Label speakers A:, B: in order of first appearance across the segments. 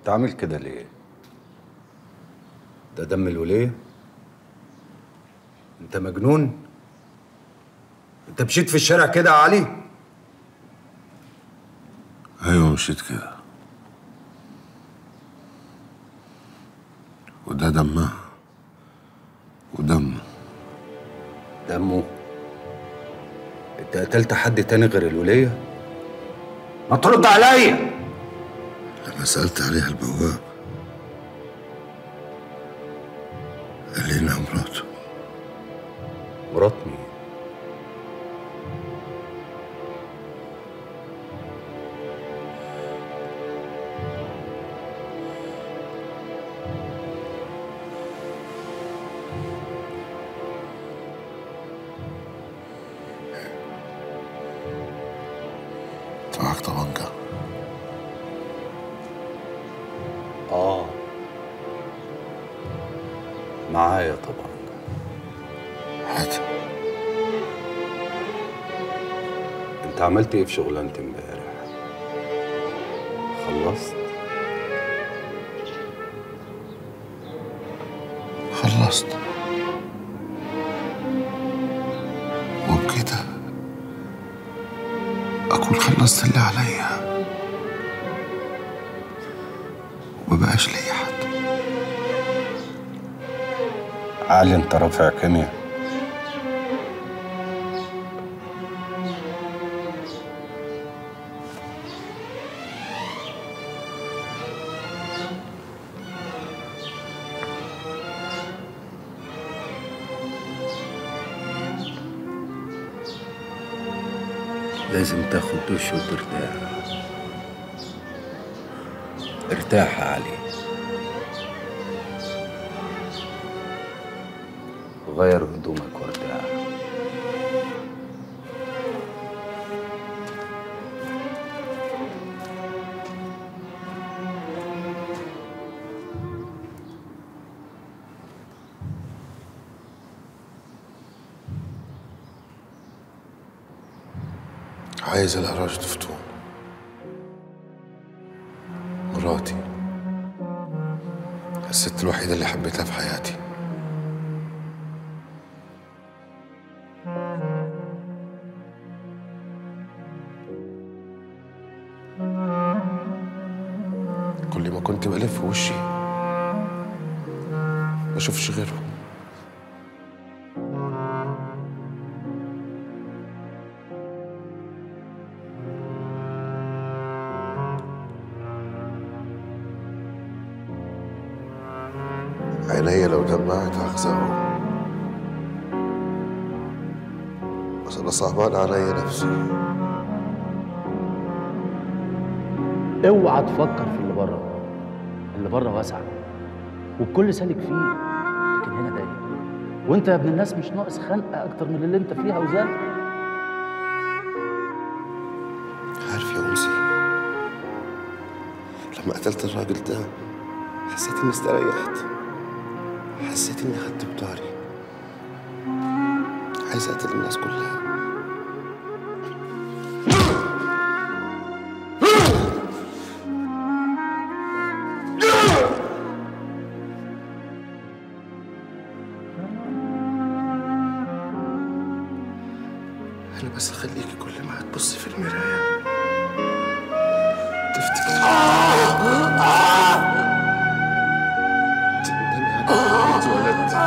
A: انت عامل كده ليه ده دم الوليه انت مجنون انت مشيت في الشارع كده يا علي
B: ايوه مشيت كده وده دمها ودمه
A: دمه انت قتلت حد تاني غير الوليه ما ترد عليا
B: لما سألت عليها البواب قال لي انها مراته
A: مرات مين
B: انت معاك طبنجة
A: اه معايا طبعا
B: هات
A: انت عملت ايه في شغلانتي امبارح خلصت
B: خلصت وبكده أكون خلصت اللي عليا ومبقاش ليا حد
A: علي انت رافع كيمياء لازم تاخد دش وترتاح ارتاح يا علي غير هدومك وارتاح
B: عايز الأراج تفتون مراتي الست الوحيدة اللي حبيتها في حياتي كل ما كنت بلف وشي ما اشوفش غيره عينيا لو دمعت هخزقهم بس انا صعبان عليا نفسي
C: اوعى تفكر في اللي بره اللي بره واسع والكل سالك فيه لكن هنا ضيق وانت يا ابن الناس مش ناقص خنقه اكتر من اللي انت فيها وزاد
B: عارف يا أنسي لما قتلت الراجل ده حسيت إني استريحت حسيت إني خدت بطاري عايز أقتل الناس كلها أنا بس خليكي كل ما هتبصي في المراية تفتكري تندمي على إني اتولدت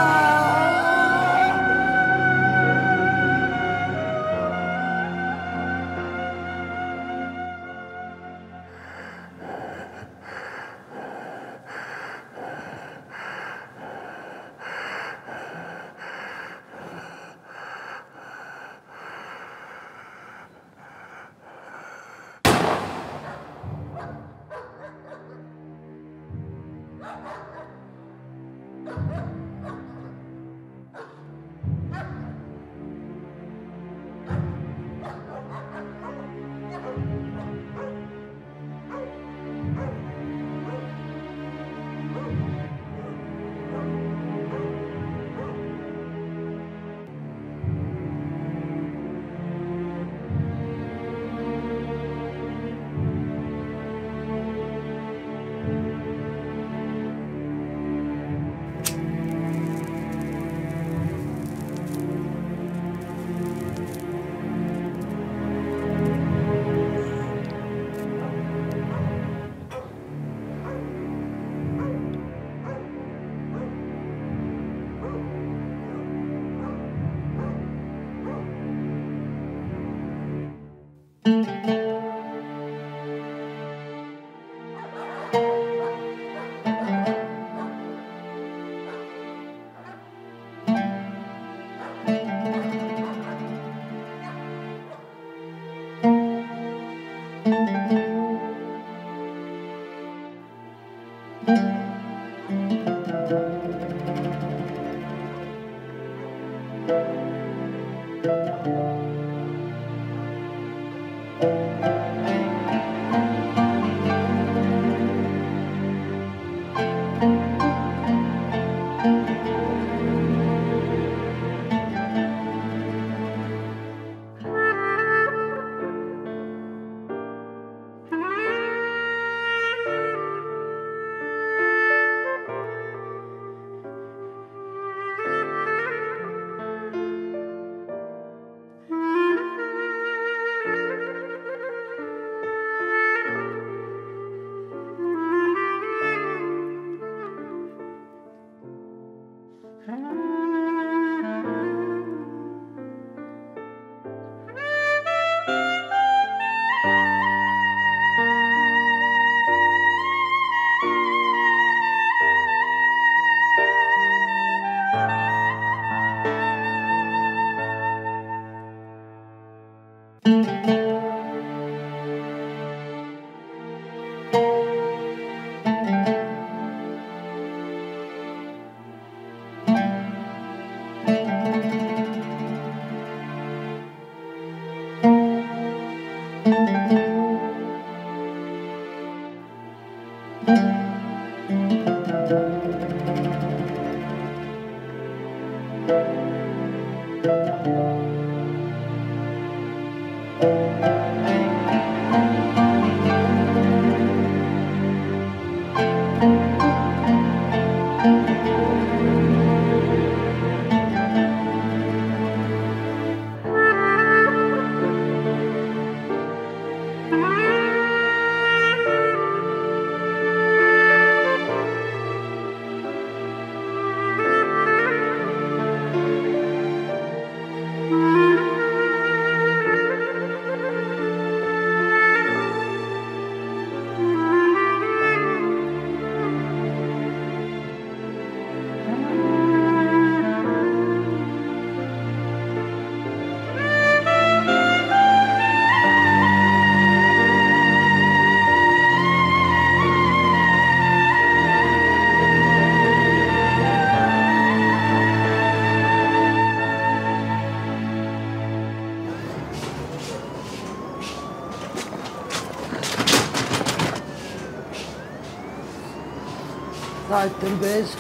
D: سعادة الباشا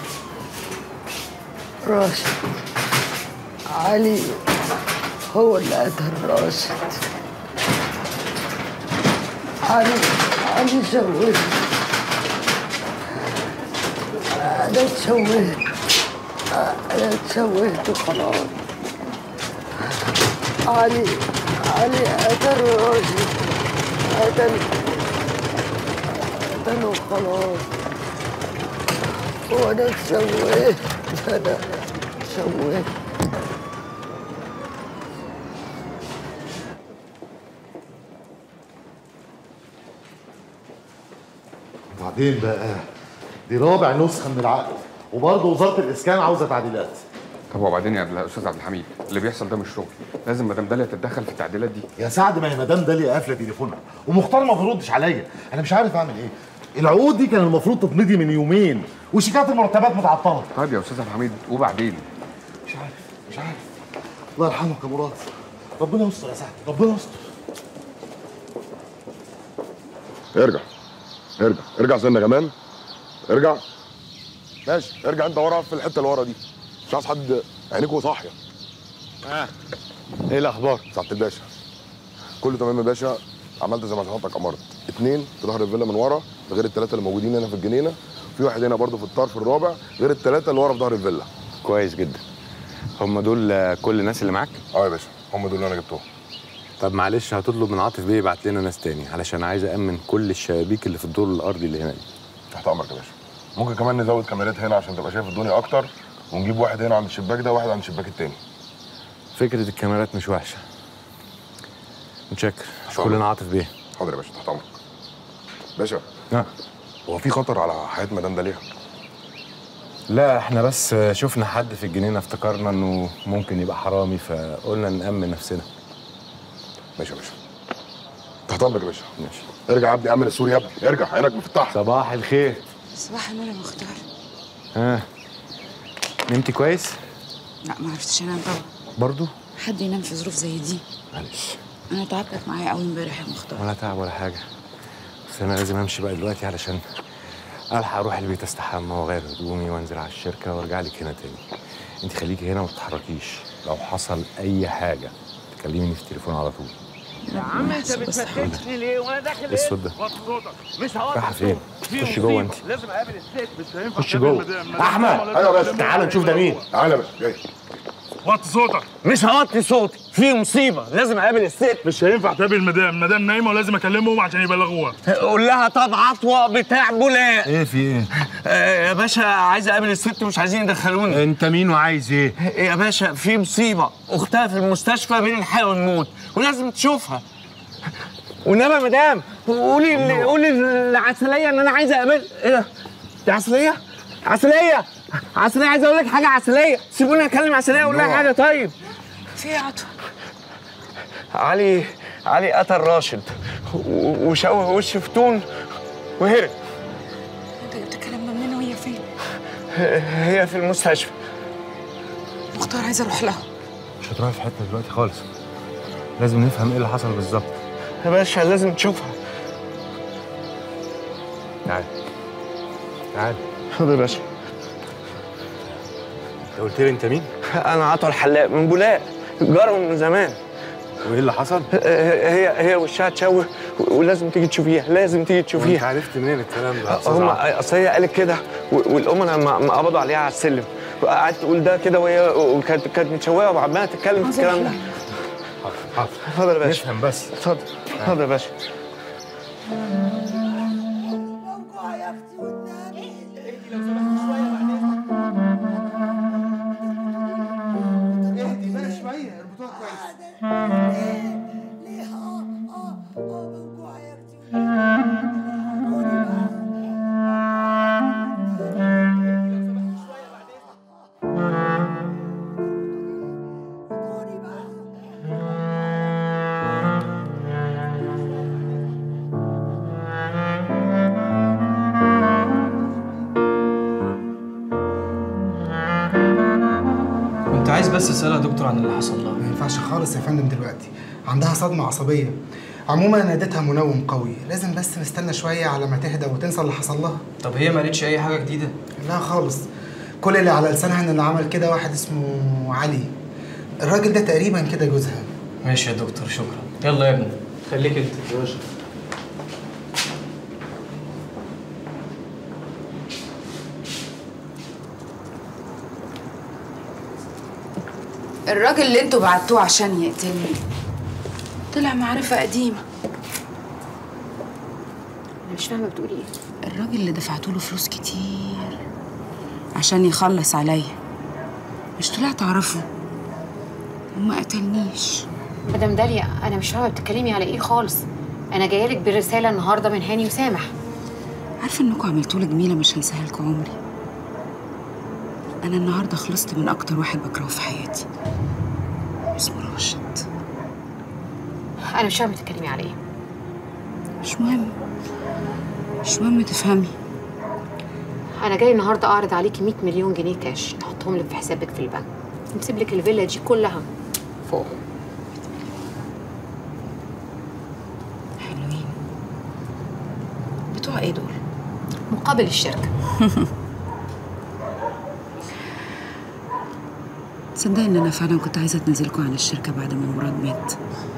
D: راشد علي هو اللي قتل راشد علي علي شوهت أنا اتشوهت أنا اتشوهت وخلاص علي علي قتل راشد قتل قتل وخلاص وانا اتسويت انا اتسويت
E: وبعدين بقى دي رابع نسخه من العقد وبرضه وزاره الاسكان عاوزه تعديلات
F: طب وبعدين يا عبد- استاذ عبد الحميد اللي بيحصل ده مش شغل لازم مدام داليا تتدخل في التعديلات دي
E: يا سعد ما هي مدام داليا قافله تليفونها ومختار ما بيردش عليا انا مش عارف اعمل ايه العقود دي كان المفروض تتمضي من يومين وشيكات المرتبات متعطله
F: طيب يا استاذ عبد الحميد وبعدين
E: مش عارف مش عارف الله يرحمك يا مراد ربنا يستر يا سعد ربنا يستر
G: ارجع ارجع ارجع سنه كمان ارجع ماشي ارجع انت ورا في الحته اللي ورا دي مش عايز حد عينيكوا صاحيه
B: ايه الاخبار
G: سعاده الباشا كله تمام يا باشا عملت زي ما حضرتك امرت اتنين في ظهر الفيلا من ورا ده غير الثلاثه اللي موجودين هنا في الجنينه في واحد هنا برضه في الطرف الرابع غير الثلاثه اللي ورا في ظهر الفيلا
B: كويس جدا هم دول آه، كل الناس اللي معاك
G: اه يا باشا هم دول اللي انا جبتهم
B: طب معلش هتطلب من عاطف بيه يبعت لنا ناس تاني علشان عايز امن كل الشبابيك اللي في الدور الارضي اللي هنا دي
G: تحت امرك يا باشا ممكن كمان نزود كاميرات هنا عشان تبقى شايف الدنيا اكتر ونجيب واحد هنا عند الشباك ده وواحد عند الشباك التاني
B: فكره الكاميرات مش وحشه متشكر
G: شاء الله.
B: كلنا عاطف بيه
G: حاضر يا باشا تحت امرك باشا
B: ها
G: هو في خطر على حياه مدام داليا
B: لا احنا بس شفنا حد في الجنينه افتكرنا انه ممكن يبقى حرامي فقلنا نأمن نفسنا
G: ماشي يا باشا تحت امرك يا باشا
B: ماشي
G: ارجع يا ابني امن السوري يا ابني ارجع عينك مفتحه
B: صباح الخير
H: صباح النور يا مختار
B: ها نمتي كويس
H: لا ما عرفتش انام طبعا
B: برضو
H: حد ينام في ظروف زي دي
B: معلش
H: انا تعبتك معايا قوي امبارح يا مختار
B: ولا تعب ولا حاجه بس انا لازم امشي بقى دلوقتي علشان الحق اروح البيت استحمى واغير هدومي وانزل على الشركه وارجع لك هنا تاني انت خليكي هنا وما تتحركيش لو حصل اي حاجه تكلميني في التليفون على طول
H: يا عم انت
I: بتفتشني ليه وانا داخل
B: ايه الصوت ده
I: وطي صوتك مش هقعد
B: رايحه فين
I: في
B: خش جوه انت
I: مصيبة. لازم اقابل الست مش هينفع
B: خش جوه
E: احمد ايوه يا باشا تعالى نشوف ده مين
G: تعالى يا باشا جاي
I: وطي صوتك مش هوطي صوتي في مصيبه لازم اقابل الست
J: مش هينفع تقابل المدام المدام نايمه ولازم اكلمهم عشان يبلغوها
I: قول لها طب عطوه بتاع بولاق
A: ايه في ايه؟
I: آه، يا باشا عايز اقابل الست مش عايزين يدخلوني
A: انت مين وعايز ايه؟
I: يا باشا في مصيبه اختها في المستشفى بين الحياه والموت ولازم تشوفها والنبي يا مدام قولي ل- قولي لعسليه ان انا عايز اقابل ايه ده؟ دي عسليه؟ عسليه عسليه عايز اقول لك حاجه عسليه سيبوني اكلم عسليه اقول لها حاجه طيب
H: في ايه يا عطوه
I: علي علي قتل راشد و- وشوه وش فتون وهرب
H: انت جبت الكلام ده منين وهي فين
I: هي في المستشفى
H: مختار عايزه اروح لها
B: مش هتروحي في حته دلوقتي خالص لازم نفهم ايه اللي حصل بالظبط
I: يا باشا لازم تشوفها
B: تعال تعال
I: حاضر يا باشا
B: انت قلت لي انت مين
I: انا عطوه الحلاق من بولاق جارهم من زمان
B: وايه اللي حصل
I: هي هي وشها اتشوه ولازم تيجي تشوفيها لازم تيجي
B: وانت
I: تشوفيها
B: عرفت منين الكلام ده يا أستاذ
I: هم
B: عاطف؟
I: اصل هي قالت كده و- والامنا ما ما قبضوا عليها على السلم وقعدت تقول ده كده وهي وكانت كانت متشوهه وعماله تتكلم في الكلام ده
B: حاضر حاضر
I: اتفضل يا باشا
B: نفهم بس
I: اتفضل اتفضل يا باشا
K: اهدي بقى شويه اربطوها كويس
L: كنت عايز بس اسالها يا دكتور عن اللي حصل لها
K: ما ينفعش خالص يا فندم دلوقتي عندها صدمه عصبيه عموما انا اديتها منوم قوي لازم بس نستنى شويه على ما تهدى وتنسى اللي حصل لها
L: طب هي ما قالتش اي حاجه جديده
K: لا خالص كل اللي على لسانها ان اللي عمل كده واحد اسمه علي الراجل ده تقريبا كده جوزها
L: ماشي يا دكتور شكرا يلا يا ابني خليك انت
H: الراجل اللي انتوا بعتوه عشان يقتلني طلع معرفة قديمة
M: انا مش فاهمه بتقولي ايه
H: الراجل اللي دفعتوا له فلوس كتير عشان يخلص عليا مش طلعت اعرفه وما قتلنيش
M: مدام داليا انا مش فاهمه بتتكلمي على ايه خالص انا جايه لك برساله النهارده من هاني وسامح
H: عارفه انكم عملتوا لي جميله مش هنساها لكم عمري انا النهارده خلصت من اكتر واحد بكرهه في حياتي اسمه راشد
M: انا مش فاهمه بتتكلمي على ايه
H: مش مهم مش مهم تفهمي
M: انا جاي النهارده اعرض عليكي 100 مليون جنيه كاش نحطهم لك في حسابك في البنك نسيب لك الفيلا دي كلها فوق
H: حلوين بتوع ايه دول
M: مقابل الشركه
H: تصدقي ان انا فعلا كنت عايزه اتنازلكوا عن الشركه بعد ما مراد مات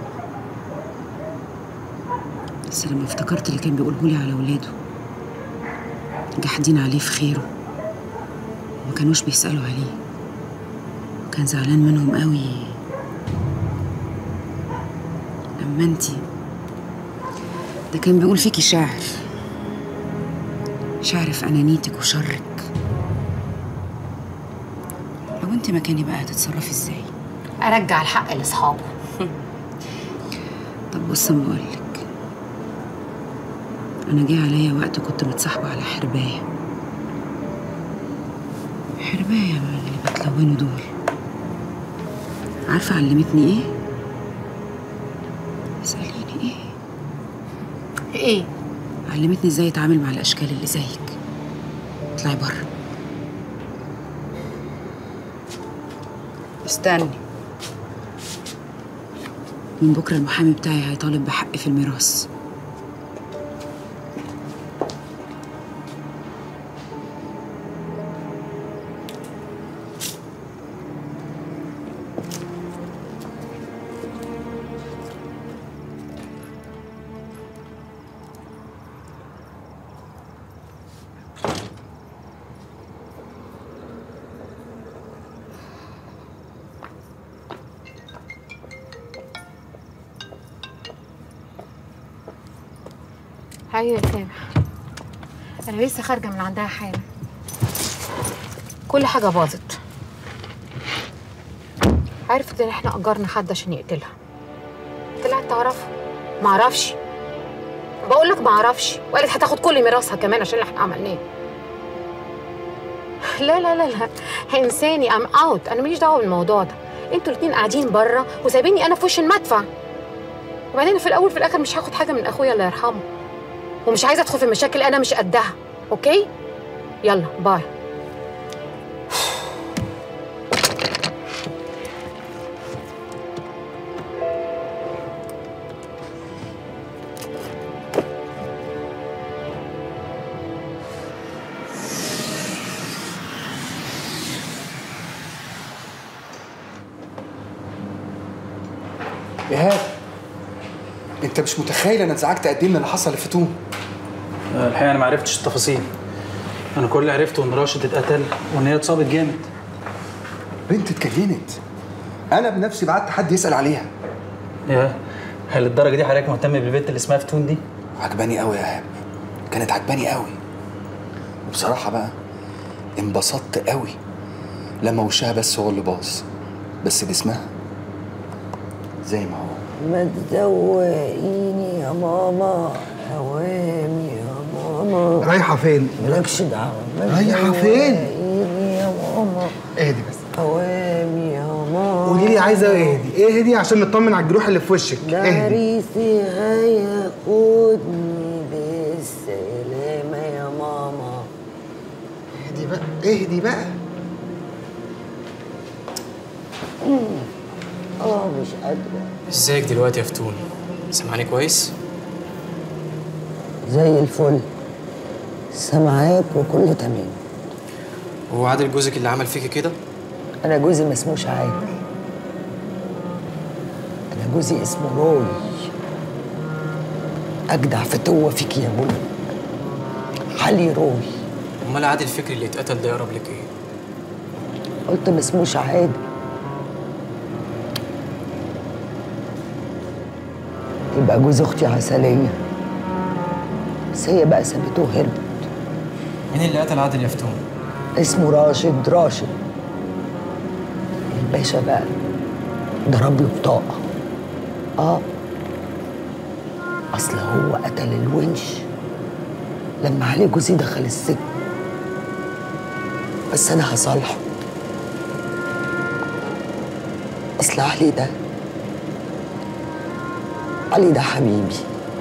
H: بس لما افتكرت اللي كان بيقوله لي على ولاده جاحدين عليه في خيره وما كانوش بيسالوا عليه وكان زعلان منهم قوي اما انتي ده كان بيقول فيكي شاعر شاعر في انانيتك وشرك لو انت مكاني بقى هتتصرفي ازاي
M: ارجع الحق لاصحابه
H: طب بص اما اقولك انا جه عليا وقت كنت متصاحبه على حربايه حربايه من اللي بتلونوا دول عارفه علمتني ايه اساليني ايه
M: ايه
H: علمتني ازاي اتعامل مع الاشكال اللي زيك اطلعي بره استني من بكره المحامي بتاعي هيطالب بحقي في الميراث
M: ايوه يا سامح انا لسه خارجه من عندها حالا كل حاجه باظت عرفت ان احنا اجرنا حد عشان يقتلها طلعت تعرفه معرفش بقول لك معرفش وقالت هتاخد كل ميراثها كمان عشان اللي احنا عملناه لا لا لا لا انساني ام اوت انا ماليش دعوه بالموضوع ده انتوا الاتنين قاعدين بره وسايبيني انا في وش المدفع وبعدين في الاول في الاخر مش هاخد حاجه من اخويا الله يرحمه ومش عايزه ادخل في مشاكل انا مش قدها اوكي يلا باي
N: ايهاب انت مش متخيل انا اتزعجت قد ايه من اللي حصل لفتون
L: الحقيقه انا ما عرفتش التفاصيل انا كل اللي عرفته ان راشد اتقتل وان هي اتصابت جامد
N: بنت اتجننت انا بنفسي بعت حد يسال عليها
L: يا هل الدرجه دي حضرتك مهتم بالبنت اللي اسمها فتون دي
N: عجباني قوي يا ايهاب كانت عجباني قوي وبصراحه بقى انبسطت قوي لما وشها بس هو اللي باظ بس جسمها زي ما هو
D: ما تزوقيني يا ماما هوامي يا ماما
K: رايحة فين؟
D: مالكش دعوة ما
K: رايحة فين؟
D: تزوقيني يا ماما
K: اهدي بس
D: هوامي يا ماما
K: قولي لي عايزة اهدي اهدي عشان نطمن على الجروح اللي في وشك
D: ده
K: اهدي
D: عريسي هياخدني بالسلامة يا ماما
K: اهدي بقى اهدي بقى
D: اه مش قادرة
L: ازيك دلوقتي يا فتون سامعني كويس
D: زي الفل سامعاك وكله تمام
L: هو عادل جوزك اللي عمل فيكي كده
D: أنا جوزي ما اسموش عادل أنا جوزي اسمه روي أجدع فتوة فيك يا بني علي روي
L: امال عادل فكري اللي اتقتل ده يقرب لك ايه
D: قلت ما اسموش عادل يبقى جوز أختي عسلية بس هي بقى سابته وهربت
L: مين اللي قتل عادل يا فتون
D: اسمه راشد راشد الباشا بقى ضرب له بطاقة اه اصل هو قتل الونش لما علي جوزي دخل السجن بس انا هصالحه اصل علي ده علي ده حبيبي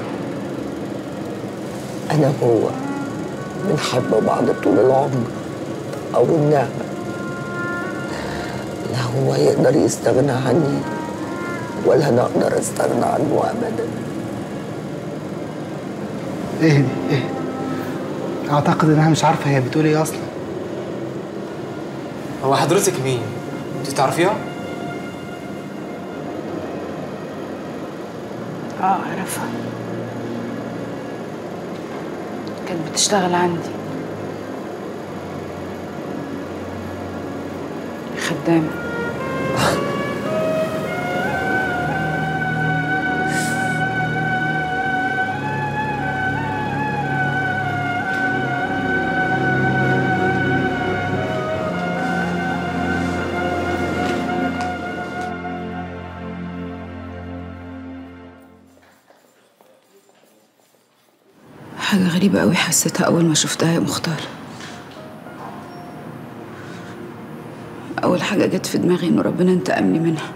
D: انا وهو بنحب بعض طول العمر او النعمه لا هو يقدر يستغنى عني ولا انا اقدر استغنى عنه ابدا
K: اهدي اهدي اعتقد انها مش عارفة هي بتقول ايه اصلا
L: هو حضرتك مين انت تعرفيها
H: اه اعرفها كانت بتشتغل عندي خدامة حاجة غريبة قوي حسيتها أول ما شفتها يا مختار أول حاجة جت في دماغي إن ربنا انتقم لي منها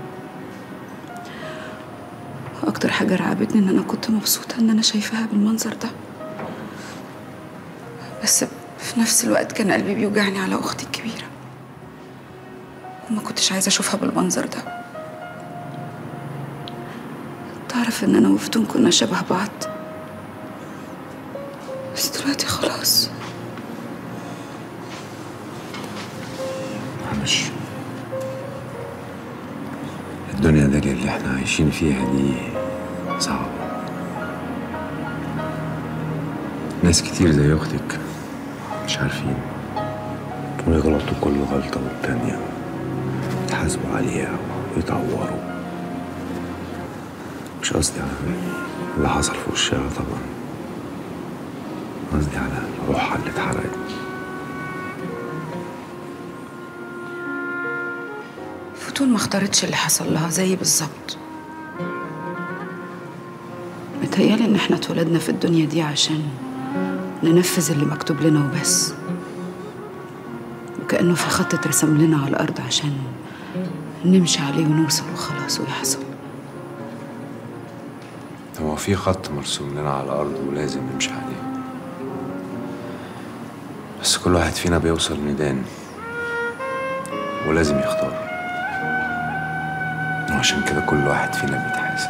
H: أكتر حاجة رعبتني إن أنا كنت مبسوطة إن أنا شايفاها بالمنظر ده بس في نفس الوقت كان قلبي بيوجعني على أختي الكبيرة وما كنتش عايزة أشوفها بالمنظر ده تعرف إن أنا وفتون كنا شبه بعض بس دلوقتي خلاص
A: معلش الدنيا دي اللي احنا عايشين فيها دي صعبة ناس كتير زي أختك مش عارفين ويغلطوا كل غلطة والتانية يتحاسبوا عليها ويتعوروا مش قصدي على اللي حصل في وشها طبعا قصدي على روحها اللي اتحرقت
H: فتون ما اختارتش اللي حصل لها زي بالظبط متهيألي إن احنا اتولدنا في الدنيا دي عشان ننفذ اللي مكتوب لنا وبس وكأنه في خط اترسم لنا على الأرض عشان نمشي عليه ونوصل وخلاص ويحصل
A: طب هو في خط مرسوم لنا على الأرض ولازم نمشي عليه بس كل واحد فينا بيوصل ميدان ولازم يختار وعشان كده كل واحد فينا بيتحاسب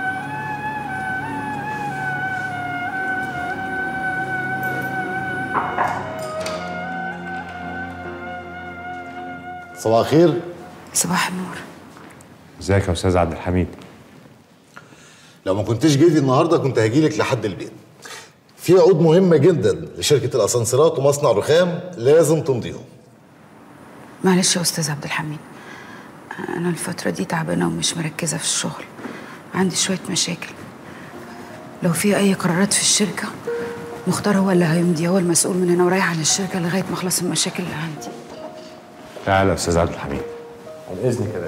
E: صباح الخير
H: صباح النور
B: ازيك يا استاذ عبد الحميد
E: لو ما كنتش جيتي النهارده كنت هجيلك لحد البيت في عقود مهمه جدا لشركه الاسانسيرات ومصنع رخام لازم تمضيهم
H: معلش يا أستاذ عبد الحميد أنا الفترة دي تعبانة ومش مركزة في الشغل عندي شوية مشاكل لو في أي قرارات في الشركة مختار هو اللي هيمضي هو المسؤول من هنا ورايح عن الشركة لغاية ما أخلص المشاكل اللي عندي
B: تعالى يا استاذ عبد الحميد عن اذنك كده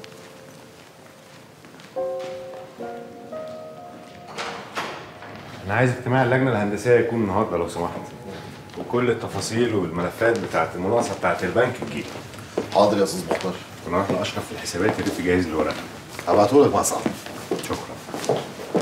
B: انا عايز اجتماع اللجنه الهندسيه يكون النهارده لو سمحت وكل التفاصيل والملفات بتاعت المناقصه بتاعت البنك تجيب
E: حاضر يا استاذ مختار
B: كنا رايح لاشرف في الحسابات يا ريت تجهز لي ورقه
E: هبعتهولك مع صاحبي
B: شكرا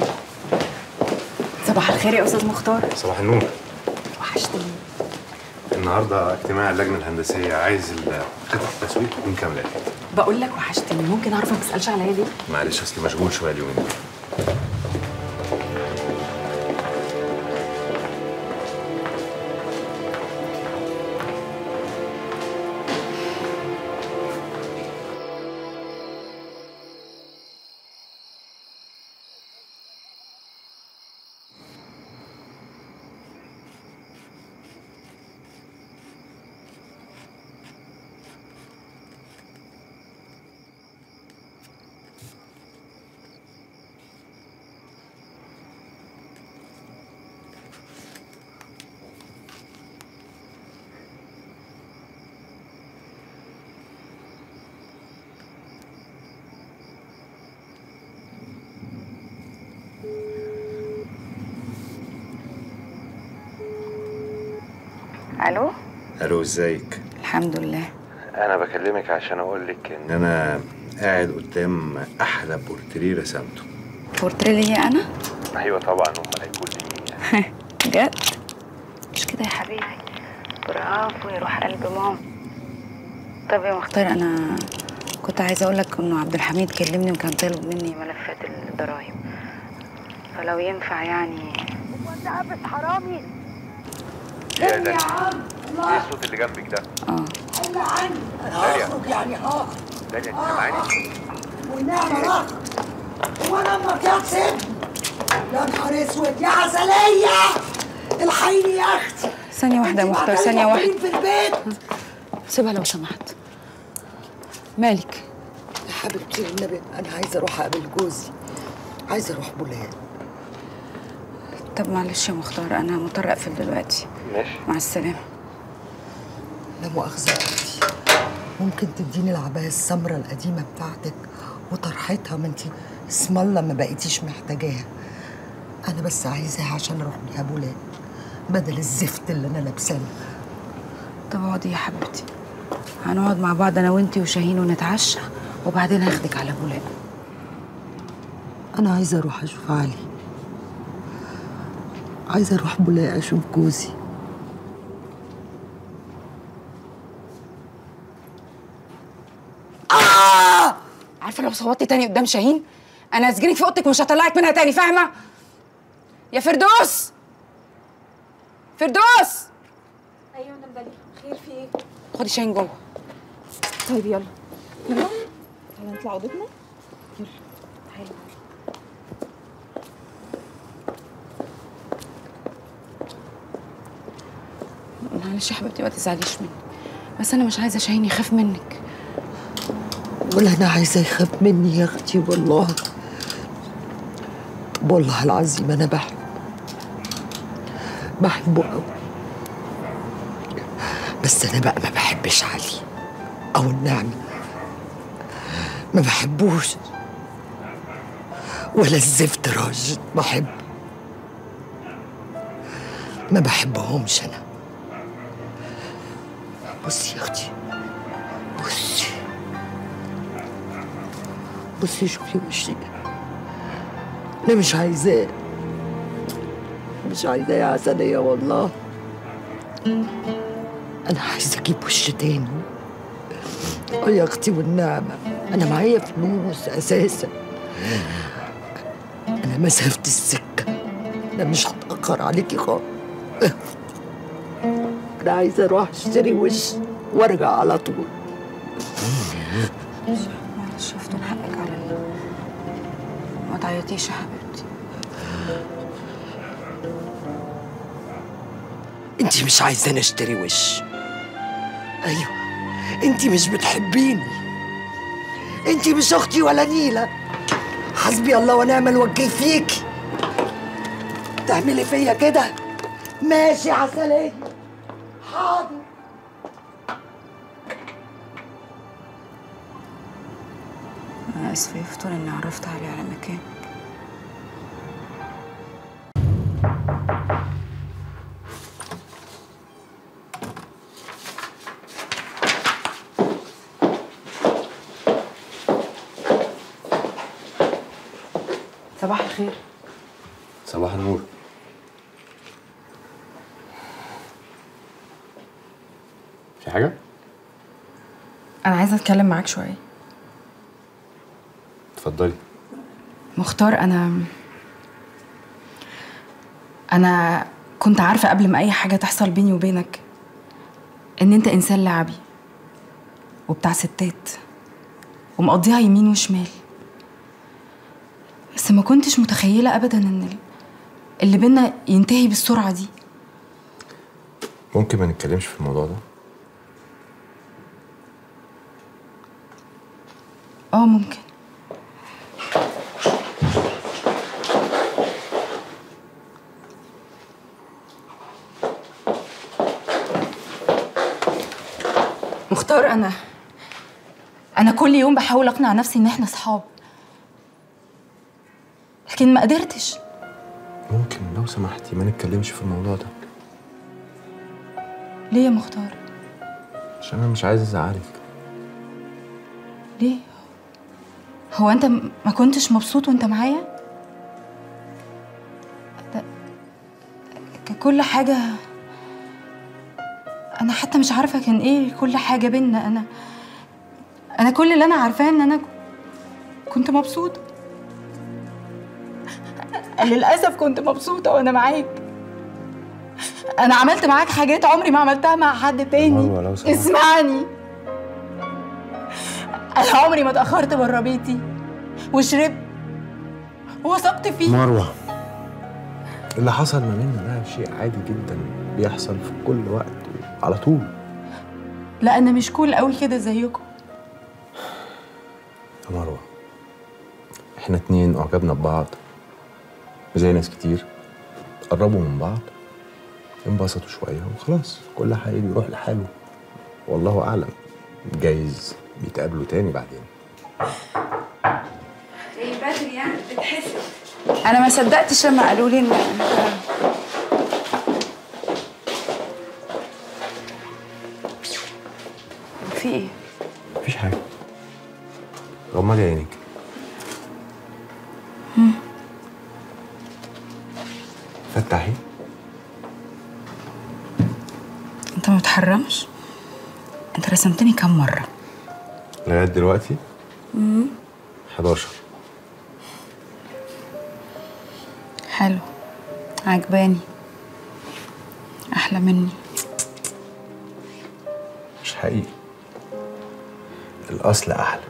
O: صباح الخير يا استاذ مختار
B: صباح النور
O: وحشتني
B: النهارده اجتماع اللجنه الهندسيه عايز ال- خطه التسويق تكون كامله
O: بقول لك وحشتني ممكن اعرف ما تسالش عليا ليه
B: معلش اصلي مشغول شويه اليومين دول
H: ألو
A: الو ازيك
H: الحمد لله
A: انا بكلمك عشان اقول لك ان انا قاعد قدام احلى بورتريه رسمته
H: بورتريه ليا أنا
A: ايوه طبعا امال هيكون لي
H: بجد مش كده يا حبيبي برافو يروح قلب ماما طب يا مختار أنا كنت عايزة أقول لك إنه عبد الحميد كلمني وكان طالب مني ملفات الضرايب فلو ينفع يعني
P: وانت عبس حرامي
B: يا
P: يا عم
B: ايه الصوت اللي جنبك ده؟
P: اه الا عني انا
B: داليا.
P: هخرج يعني هخرج
B: داليا انت سامعاني؟
P: والنعمة هخرج هو انا امك يا سيد يا نهار اسود يا عسلية الحقيني يا اختي
H: ثانية واحدة يا
P: انت
H: مختار
P: معدية
H: ثانية واحدة
P: في البيت
H: سيبها لو سمحت مالك
D: يا حبيبتي النبي انا عايزه اروح اقابل جوزي عايزه اروح بولاد
H: طب معلش يا مختار أنا مضطرة أقفل دلوقتي
B: ماشي
H: مع السلامة
D: لا مؤاخذه يا اختي ممكن تديني العبايه السمراء القديمه بتاعتك وطرحتها ما انت اسم الله ما بقيتيش محتاجاها انا بس عايزاها عشان اروح بيها بولاد بدل الزفت اللي انا لابساه
H: طب اقعدي يا حبيبتي هنقعد مع بعض انا وانتي وشاهين ونتعشى وبعدين هاخدك على بولاق
D: انا عايزه اروح اشوف علي عايزه اروح بولاق اشوف جوزي
H: آه! عارفه لو صوتي تاني قدام شاهين انا هسجنك في اوضتك ومش هطلعك منها تاني فاهمه يا فردوس فردوس
O: ايوه مدام داليا خير في ايه؟
H: خدي شاهين جوه
O: طيب يلا يلا تعالى نطلع اوضتنا يلا تعالى
H: معلش يا حبيبتي ما تزعليش مني بس انا مش عايزه شاهين يخاف منك
D: ولا انا عايزه يخاف مني يا اختي والله طب والله العظيم انا بحب بحبه قوي بس انا بقى ما بحبش علي او النعمه ما بحبوش ولا الزفت راشد بحب ما بحبهمش انا بصي يا اختي بصي بصي شوفي وشي انا مش عايزاه مش عايزاه يا عسلية والله انا عايزه اجيب وش تاني اه يا اختي والنعمه انا معايا فلوس اساسا انا مسافه السكه انا مش هتاخر عليكي خالص انا عايزه اروح اشتري وش وارجع على طول
H: معلش يفتون حقك عليا ما تعيطيش يا حبيبتي
D: انت مش عايزاني اشتري وش ايوه انت مش بتحبيني انت مش اختي ولا نيله حسبي الله ونعم الوكيل فيكي تعملي فيا كده ماشي عسلية حاضر
H: انا اسفه يا فتون اني عرفت علي على مكان صباح الخير
B: صباح النور في حاجة؟
O: انا عايزه اتكلم معاك شويه
B: اتفضلي
O: مختار انا انا كنت عارفه قبل ما اي حاجه تحصل بيني وبينك ان انت انسان لعبي وبتاع ستات ومقضيها يمين وشمال بس ما كنتش متخيله ابدا ان ال- اللي بينا ينتهي بالسرعه دي
B: ممكن ما نتكلمش في الموضوع ده
O: اه ممكن مختار انا انا كل يوم بحاول اقنع نفسي ان احنا صحاب لكن ما قدرتش
B: ممكن لو سمحتي ما نتكلمش في الموضوع ده
O: ليه يا مختار
B: عشان انا مش عايز ازعلك
O: ليه هو انت م- ما كنتش مبسوط وانت معايا ده ك- كل حاجه انا حتى مش عارفه كان ايه كل حاجه بينا انا انا كل اللي انا عارفاه ان انا كنت مبسوطه للاسف كنت مبسوطه وانا معاك انا عملت معاك حاجات عمري ما عملتها مع حد تاني
B: مروة، لو سمحت.
O: اسمعني انا عمري ما اتاخرت بره بيتي وشربت وثقت فيك
B: مروة اللي حصل ما بيننا ده شيء عادي جدا بيحصل في كل وقت على طول
O: لا انا مش كول قوي كده زيكم
B: يا مروة احنا اتنين اعجبنا ببعض زي ناس كتير قربوا من بعض انبسطوا شوية وخلاص كل حاجة بيروح لحاله والله أعلم جايز بيتقابلوا تاني بعدين
H: ايه بدري يعني بتحسب انا ما صدقتش لما قالوا لي ان انت
B: غمضي عينك
H: مم.
B: فتحي
H: انت ما بتحرمش انت رسمتني كم مرة
B: لغايه دلوقتي
H: مم.
B: 11
H: حلو عجباني احلى مني
B: مش حقيقي الاصل احلى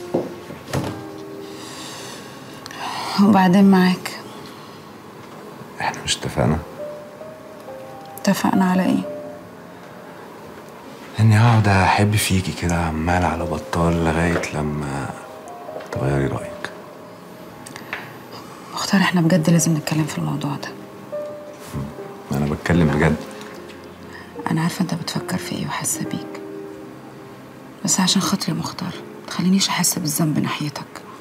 H: وبعدين معاك
B: احنا مش اتفقنا
H: اتفقنا على ايه
B: اني اقعد احب فيكي كده عمال على بطال لغايه لما تغيري رايك
H: مختار احنا بجد لازم نتكلم في الموضوع ده
B: انا بتكلم بجد
H: انا عارفه انت بتفكر في ايه وحاسه بيك بس عشان خاطري يا مختار متخلينيش احس بالذنب ناحيتك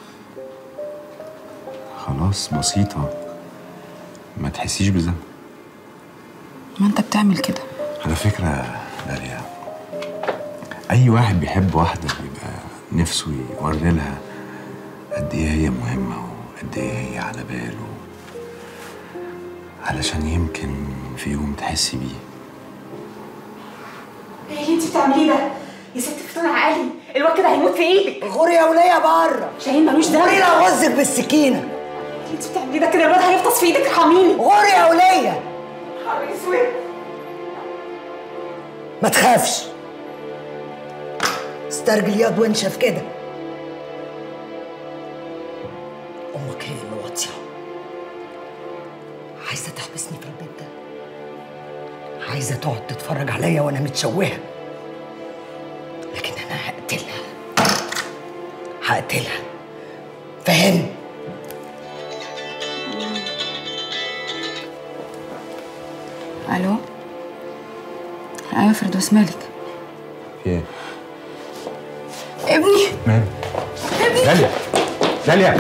B: خلاص بسيطه ما تحسيش بذنب
H: ما انت بتعمل كده
B: على فكره داليا اي واحد بيحب واحده بيبقى نفسه يوري لها قد ايه هي مهمه وقد ايه هي على باله علشان يمكن في يوم تحسي بيه
Q: ايه اللي انت بتعمليه ده؟ يا ست فتون عقلي الواد كده هيموت في ايدك
P: غوري يا ولية بره
Q: شاهين ملوش ذنب
P: غوري لا غزك بالسكينة
Q: اللي انت بتعمليه ده كده الواد هيفطس في ايدك ارحميني
P: غوري يا ولية
Q: نهار اسود
P: ما تخافش استرجل ياض وانشف كده امك هي اللي واطيه عايزه تحبسني في البيت ده عايزه تقعد تتفرج عليا وانا متشوهه لكن انا هقتلها هقتلها فاهم
H: الو ايوه فردوس مالك
B: في ايه؟
H: ابني
B: مالك؟
H: ابني
B: داليا داليا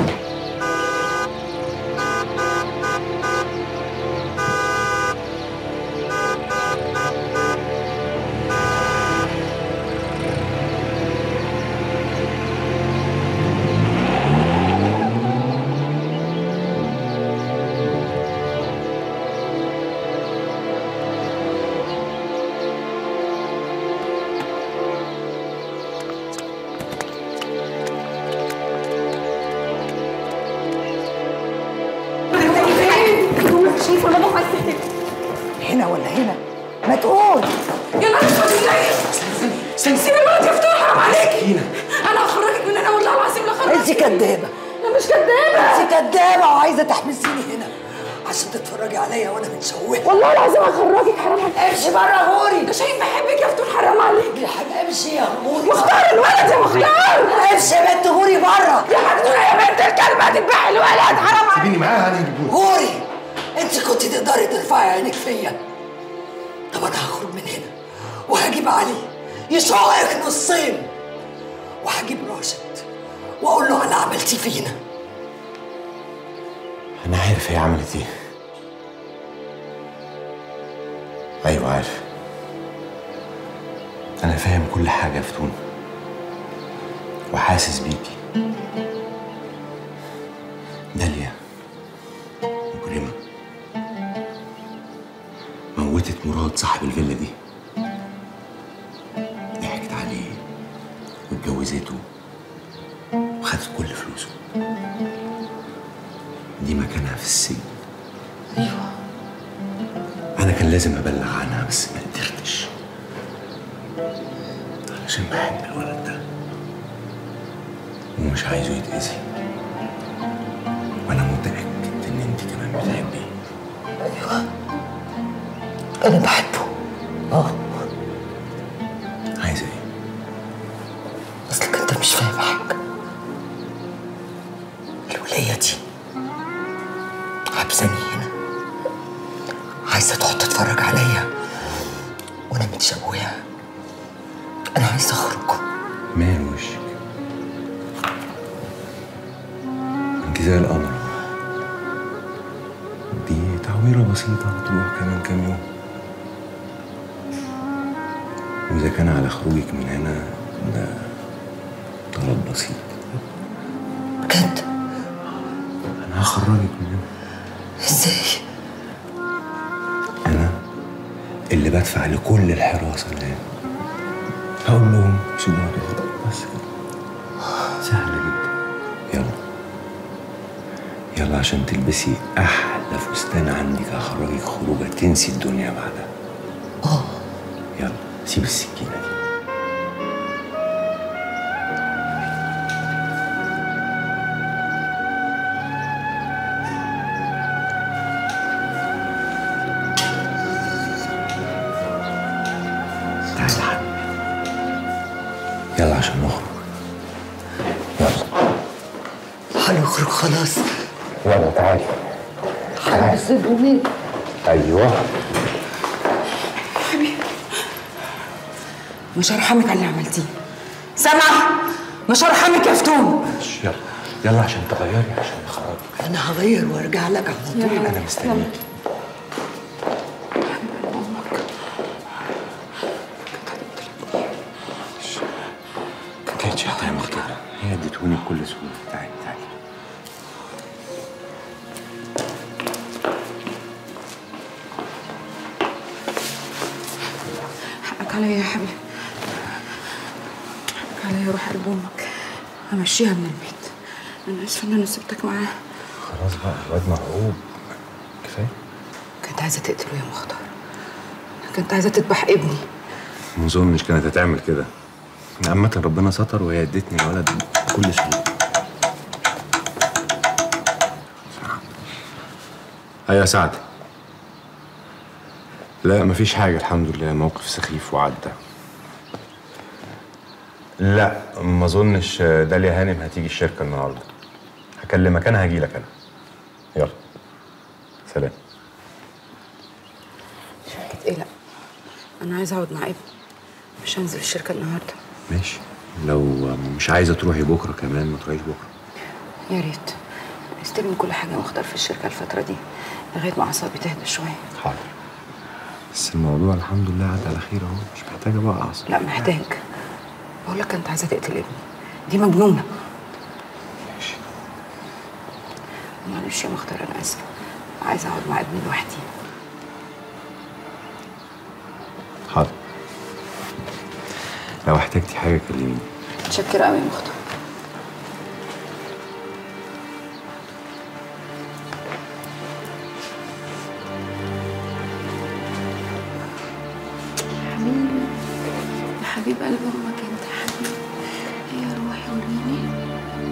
Q: شايفه ولا بابا عايز
P: هنا ولا هنا ما تقول
Q: يا نهار اسود ازاي؟
P: استني
Q: سيب الولد يفتح حرام عليك
P: هنا
Q: انا هخرجك من هنا والله العظيم لا خرجك
P: انت كدابه
Q: انا مش كدابه
P: انت كدابه وعايزه تحبسيني هنا عشان تتفرجي عليا وانا متشوهه
Q: والله العظيم هخرجك حرام عليك
P: امشي بره غوري
Q: ده شايف بحبك يا فتون حرام عليك
P: يا حاج امشي يا غوري
Q: مختار الولد يا مختار
P: امشي يا بنت غوري بره
Q: يا مجنونه يا بنت الكلب هتذبحي الولد حرام عليك
E: سيبيني معاها انا هجيبهولك
P: غوري انت كنت تقدري ترفعي عينك فيا طب انا هخرج من هنا وهجيب علي يشقك نصين وهجيب راشد واقول له على عملتيه فينا
B: انا عارف هي عملت ايه ايوه عارف انا فاهم كل حاجه يا فتون وحاسس بيكي داليا مجرمه موتت مراد صاحب الفيلا دي ضحكت عليه واتجوزته وخدت كل فلوسه دي مكانها في السجن
H: ايوه
B: انا كان لازم ابلغ عنها بس ما قدرتش علشان بحب الولد ده ومش عايزه يتأذي وانا متأكد ان انت كمان بتحبيه
P: ايوه انا بحبه اه
B: عايزه ايه
P: اصلك انت مش فاهم حاجه الولية دي حبساني هنا عايزة تقعد تتفرج عليا وانا متشوهة انا عايزة اخرج
B: مال وشك انت زي القمر دي تعويرة بسيطة هتروح كمان كام يوم وإذا كان على خروجك من هنا ده طلب بسيط اخرجك من هنا
P: ازاي
B: انا اللي بدفع لكل الحراسه اللي هنا هقول لهم سيبوها كده بس كده سهله جدا يلا يلا عشان تلبسي احلى فستان عندك هخرجك خروجه تنسي الدنيا بعدها
P: اه
B: يلا سيب السكينه دي تعالى يا حبيبي. يلا عشان نخرج
P: هنخرج خلاص
B: يلا تعالي
P: هلبس هدومي
B: ايوه
H: حبيبي مش هرحمك على اللي عملتيه سامعة مش هرحمك يا فتون
B: يلا يلا عشان تغيري عشان نخرج
P: انا هغير وارجع لك على طول
B: انا مستنيك ما كانتش هتعمل كده هي اديتهوني بكل سهوله تعالي تعالي
H: حقك عليا يا حبيبي حقك عليا روح قلب امك همشيها من البيت انا اسفه ان انا سبتك معاه
B: خلاص بقى الواد مرعوب كفايه
H: كنت عايزه تقتله يا مختار كنت عايزه تذبح ابني
B: ما اظنش كانت هتعمل كده عامة ربنا ستر وهي ادتني الولد بكل سهوله ايوه يا سعد لا مفيش حاجة الحمد لله موقف سخيف وعدى لا ما اظنش داليا هانم هتيجي الشركة النهاردة هكلمك انا هجيلك انا يلا سلام
H: اتقلق انا عايزه اقعد مع ابني مش هنزل الشركه النهارده
B: ماشي لو مش عايزة تروحي بكرة كمان ما تروحيش بكرة
H: يا ريت استلم كل حاجه مختار في الشركه الفتره دي لغايه ما اعصابي تهدى شويه
B: حاضر بس الموضوع الحمد لله عدى على خير اهو مش محتاجة بقى اعصب
H: لا محتاج بقول لك انت عايزه تقتل ابني دي مجنونه
B: ماشي
H: معلش يا مختار انا اسفه عايزه اقعد مع ابني لوحدي
B: حاضر لو احتجتي حاجة كلميني
H: متشكره قوي يا مختار حبيبي يا حبيب قلب امك انت يا حبيبي يا روحي وريني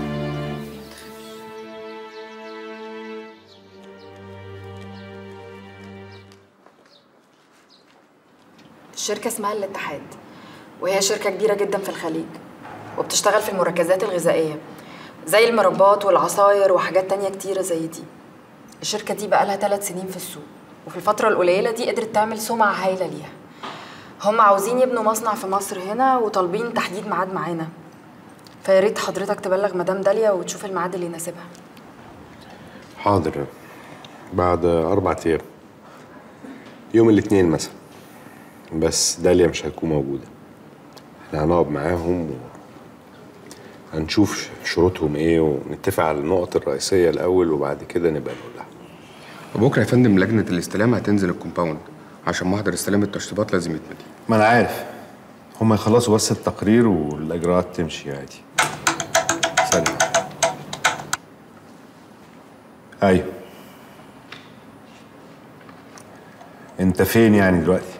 O: الشركة اسمها الاتحاد وهي شركة كبيرة جدا في الخليج وبتشتغل في المركزات الغذائية زي المربات والعصاير وحاجات تانية كتيرة زي دي الشركة دي بقالها ثلاث سنين في السوق وفي الفترة القليلة دي قدرت تعمل سمعة هايلة ليها هم عاوزين يبنوا مصنع في مصر هنا وطالبين تحديد ميعاد معانا فيا ريت حضرتك تبلغ مدام داليا وتشوف الميعاد اللي يناسبها
A: حاضر بعد أربع أيام يوم الاثنين مثلا بس داليا مش هتكون موجودة احنا هنقعد معاهم و... هنشوف شروطهم ايه ونتفق على النقط الرئيسية الأول وبعد كده نبقى نقول لها
F: وبكره يا فندم لجنه الاستلام هتنزل الكومباوند عشان محضر استلام التشطيبات لازم يتمضي
B: ما انا عارف هما يخلصوا بس التقرير والاجراءات تمشي عادي سلام ايوه انت فين يعني دلوقتي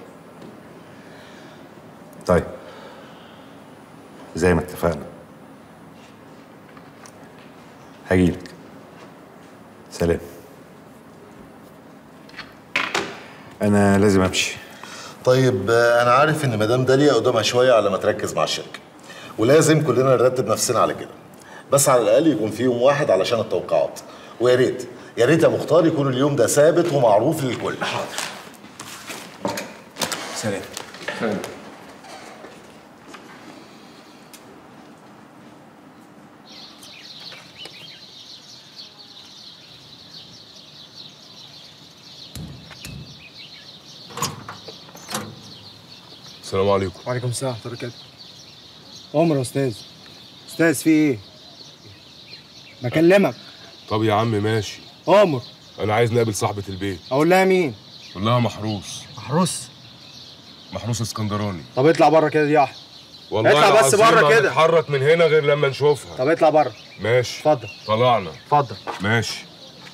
B: طيب زي ما اتفقنا هجيلك سلام انا لازم امشي
E: طيب آه، انا عارف ان مدام داليا قدامها شويه على ما تركز مع الشركه ولازم كلنا نرتب نفسنا على كده بس على الاقل يكون في يوم واحد علشان التوقيعات ويا ريت يا ريت يا مختار يكون اليوم ده ثابت ومعروف للكل حاضر
B: سلام
F: سلام
G: السلام عليكم
K: وعليكم السلام ورحمه الله وبركاته عمر يا استاذ استاذ في ايه بكلمك
G: طب يا عم ماشي
K: امر
G: انا عايز نقابل صاحبه البيت
K: اقول لها مين
G: قول لها محروس
K: محروس
G: محروس اسكندراني
K: طب اطلع بره كده يا احمد
G: والله
K: اطلع بس
G: العظيم
K: بره
G: ما
K: كده.
G: نتحرك من هنا غير لما نشوفها
K: طب اطلع بره
G: ماشي
K: اتفضل
G: طلعنا
K: اتفضل
G: ماشي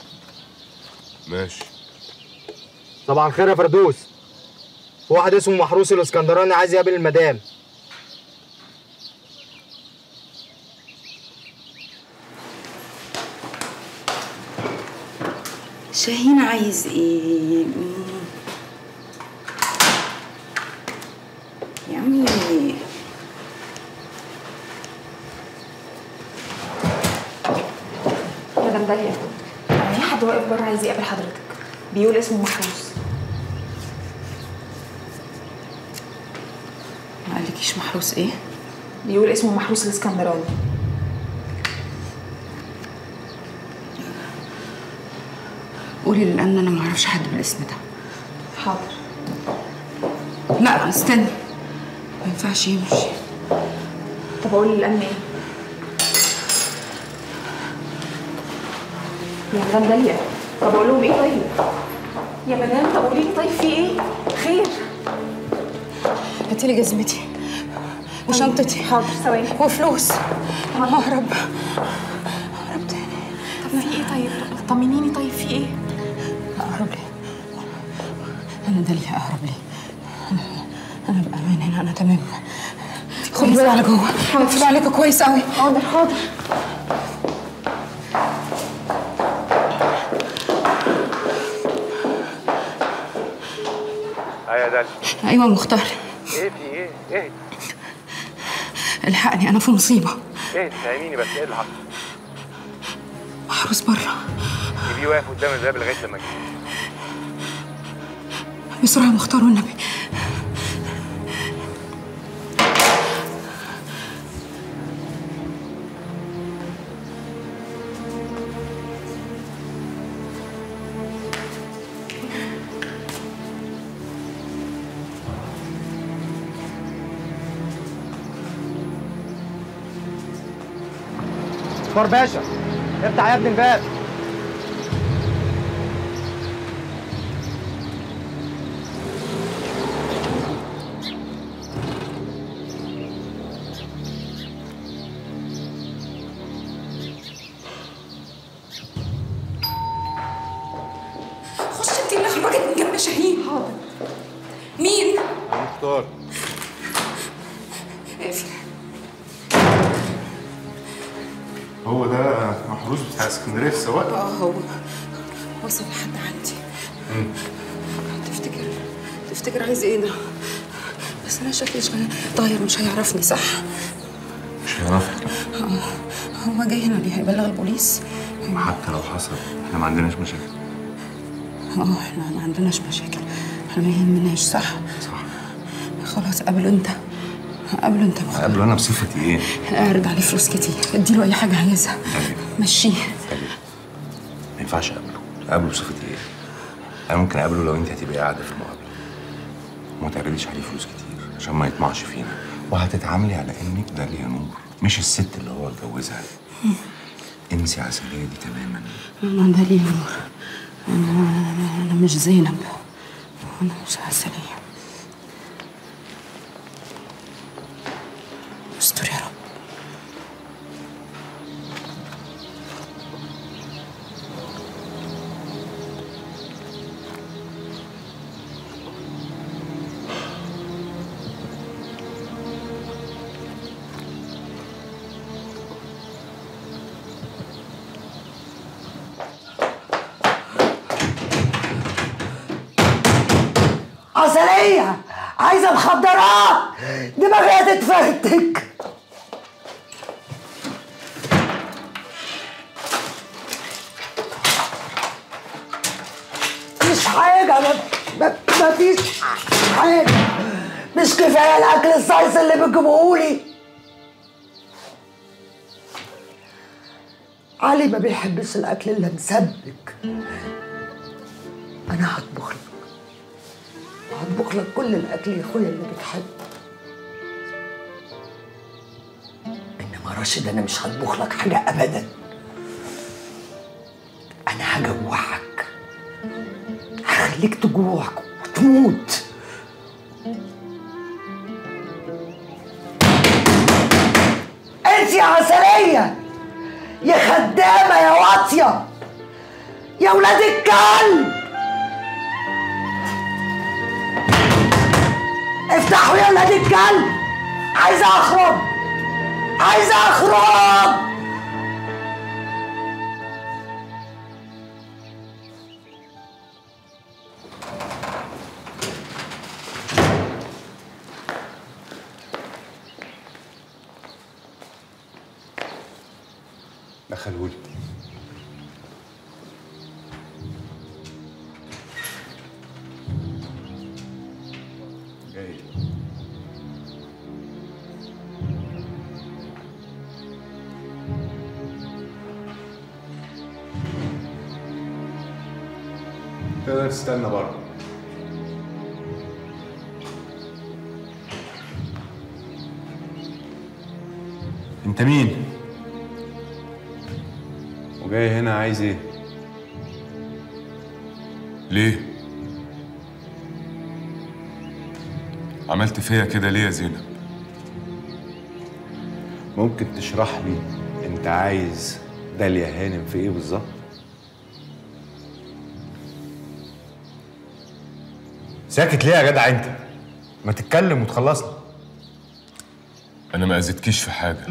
G: ماشي
K: طبعا الخير يا فردوس في واحد اسمه محروس الاسكندراني عايز يقابل المدام
H: شاهين عايز ايه مم. يا عمي
Q: مدام داليا في حد واقف بره عايز يقابل حضرتك بيقول اسمه محروس
H: ما قالكيش محروس ايه
Q: بيقول اسمه محروس الاسكندراني
H: قولي لان انا ما اعرفش حد بالاسم ده
Q: حاضر
H: لا استني ما ينفعش يمشي
Q: طب اقول للامن ايه يا مدام داليا طب اقول لهم ايه طيب يا مدام طب قولي لي طيب في ايه خير
H: هاتي لي جزمتي وشنطتي
Q: حاضر ثواني
H: وفلوس انا ههرب
Q: طب في ايه طيب طمنيني طيب في ايه
H: اهرب ليه انا ده اللي اهرب ليه انا انا بامان هنا انا تمام خدي بالي على جوه اقفلي عليكوا كويس قوي
Q: حاضر حاضر
B: ايوه يا دالي
H: ايوه مختار
B: ايه في ايه؟ ايه؟
H: الحقني انا في مصيبه
B: ايه فهميني بس ايه اللي حصل؟
H: محروس بره
B: سيبيه واقف قدام الباب لغايه لما اجي
H: بسرعه مختار والنبي
K: مختار باشا افتح يا ابني الباب
H: خش انت اللي خرجت من جنب شاهين حاضر مين؟
B: مختار
H: اقفل
B: هو ده محروس بتاع اسكندريه السواق
H: اه هو وصل لحد عندي تفتكر تفتكر عايز ايه ده؟ بس انا شكلي شغال طاير مش هيعرفني صح؟
B: مش هيعرفك
H: آه، هو جاي هنا ليه هيبلغ البوليس؟
B: حتى لو حصل احنا ما عندناش مشاكل
H: اه احنا ما عندناش مشاكل احنا ما يهمناش صح؟
B: صح
H: خلاص قابله انت قابله انت بخ-
B: هقابله انا بصفتي ايه؟
H: اعرض عليه فلوس كتير اديله اي حاجه عايزها مشيه
B: ما ينفعش اقابله اقابله بصفتي ايه؟ انا ممكن اقابله لو انت هتبقي قاعده في المقابله وما تعرضيش عليه فلوس كتير عشان ما يطمعش فينا وهتتعاملي على انك داليا نور مش الست اللي هو اتجوزها انسي عسلية دي تماما
H: انا ده ليه نور انا انا, أنا مش زينب انا مش عسليه استر يا رب
P: عسلية عايزة مخدرات دماغي هتتفرتك مفيش حاجة ما, ما, مفيش حاجة مش كفاية الأكل الصيص اللي بتجيبهولي علي ما بيحبش الأكل اللي مسبك أنا هطبخ لك وهطبخ لك كل الاكل يا اخويا اللي بتحبه انما راشد انا مش هطبخ لك حاجه ابدا انا انا هجوعك هخليك تجوع وتموت انت يا عسلية يا خدامة يا واطية يا ولاد الكلب افتحوا يا ولاد الكلب عايز اخرج عايز اخرج
B: دخلهولي جاي تقدر تستنى بره انت مين؟ وجاي هنا عايز ايه؟
R: ليه؟ عملت فيا كده ليه يا زينب؟
B: ممكن تشرح لي انت عايز داليا هانم في ايه بالظبط؟ ساكت ليه يا جدع انت؟ ما تتكلم وتخلصنا
R: أنا ما أذيتكيش في حاجة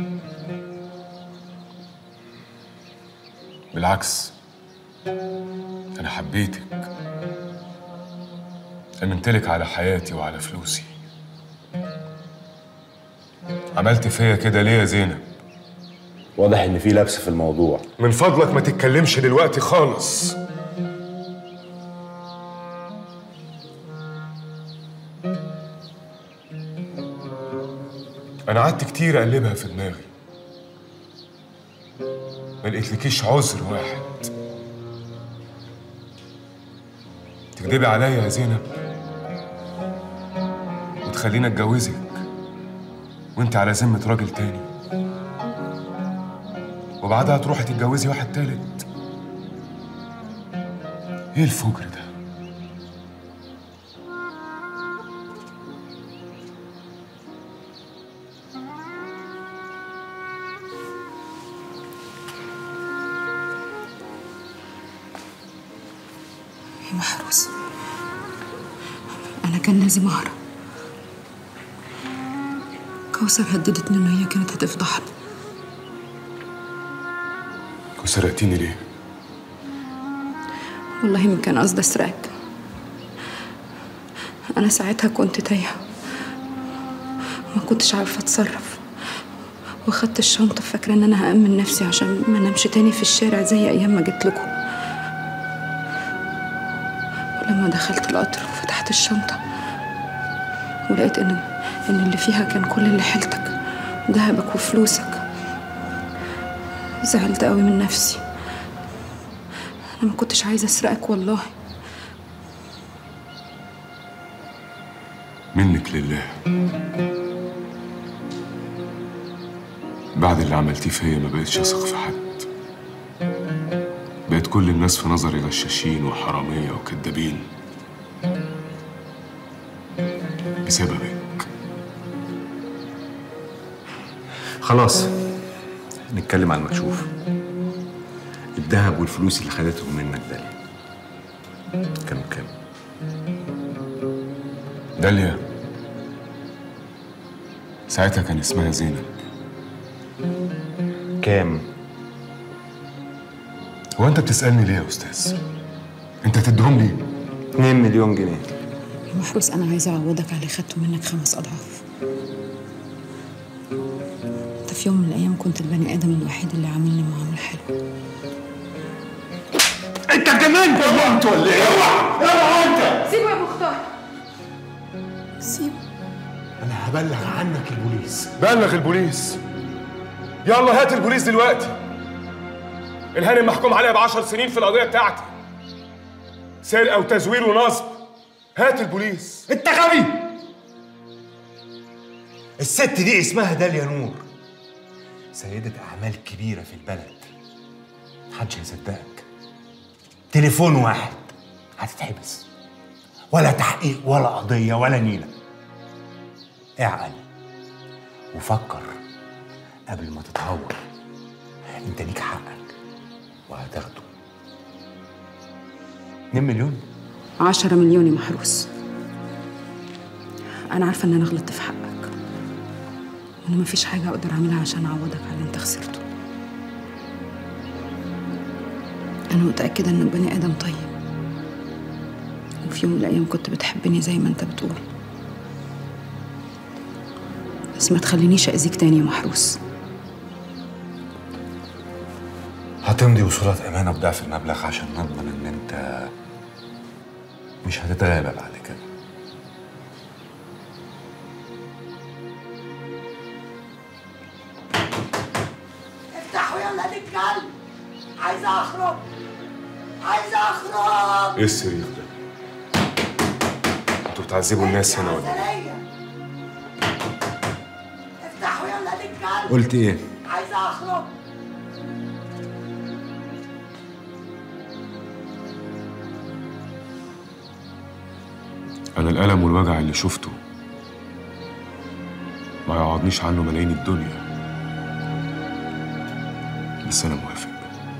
R: بالعكس أنا حبيتك أمنتلك على حياتي وعلى فلوسي عملت فيا كده ليه يا زينب؟
B: واضح ان في لبس في الموضوع
R: من فضلك ما تتكلمش دلوقتي خالص أنا قعدت كتير أقلبها في دماغي ما لقيتلكيش عذر واحد تكدبي عليا يا زينب وتخليني اتجوزك وانت على ذمة راجل تاني وبعدها تروحي تتجوزي واحد تالت ايه الفجر ده
H: يا محروس أنا كان لازم أهرب كوثر هددتني إن هي كانت هتفضحني
R: وسرقتيني ليه؟
H: والله ما كان قصدي أسرقك أنا ساعتها كنت تايهة ما كنتش عارفة أتصرف واخدت الشنطة فاكرة إن أنا هأمن نفسي عشان ما نمش تاني في الشارع زي أيام ما جيت لكم ولما دخلت القطر وفتحت الشنطة ولقيت إن إن اللي فيها كان كل اللي حيلتك ذهبك وفلوسك زعلت قوي من نفسي أنا ما كنتش عايزة أسرقك والله
R: منك لله بعد اللي عملتيه فيا ما بقتش اثق في حد بقت كل الناس في نظري غشاشين وحرامية وكدابين بسببك
B: خلاص نتكلم على المكشوف الذهب والفلوس اللي خدتهم منك داليا كانوا كام؟
R: داليا ساعتها كان اسمها زينب
B: كام؟
R: هو انت بتسألني ليه يا استاذ؟ انت هتديهم لي
B: 2 مليون جنيه
H: يا محروس أنا عايزة أعوضك على اللي خدته منك خمس أضعاف أنت في يوم من الأيام كنت البني آدم الوحيد اللي عاملني معاملة حلوة
R: انت اتجننت ولا انت ولا ايه؟ اوعى اوعى انت
Q: سيبه يا مختار
H: سيبه
R: انا هبلغ عنك البوليس بلغ البوليس يلا هات البوليس دلوقتي الهانم محكوم عليها بعشر سنين في القضيه بتاعتي سرقه وتزوير ونصب هات البوليس
S: انت غبي الست دي اسمها داليا نور سيدة أعمال كبيرة في البلد محدش هيصدقك تليفون واحد هتتحبس ولا تحقيق ولا قضيه ولا نيله اعقل وفكر قبل ما تتهور انت ليك حقك وهتاخده 2 مليون
H: عشرة مليون يا محروس أنا عارفة إن أنا غلطت في حقك وإن مفيش حاجة أقدر أعملها عشان أعوضك على اللي أنت خسرته أنا متأكدة إنك بني آدم طيب وفي يوم من الأيام كنت بتحبني زي ما أنت بتقول بس ما تخلينيش أذيك تاني يا محروس
B: هتمضي وصولات امانه بضعف المبلغ عشان نضمن ان انت مش هتتغابى بعد كده
P: افتحوا يلا للكلب عايزة اخرج عايزة اخرج
R: ايه الصريخ ده؟ انتوا بتعذبوا الناس هنا ولا ايه؟
P: عسلية افتحوا يلا للكلب
B: قلت ايه؟
P: عايزة اخرج
R: انا الالم والوجع اللي شفته ما يعوضنيش عنه ملايين الدنيا بس انا موافق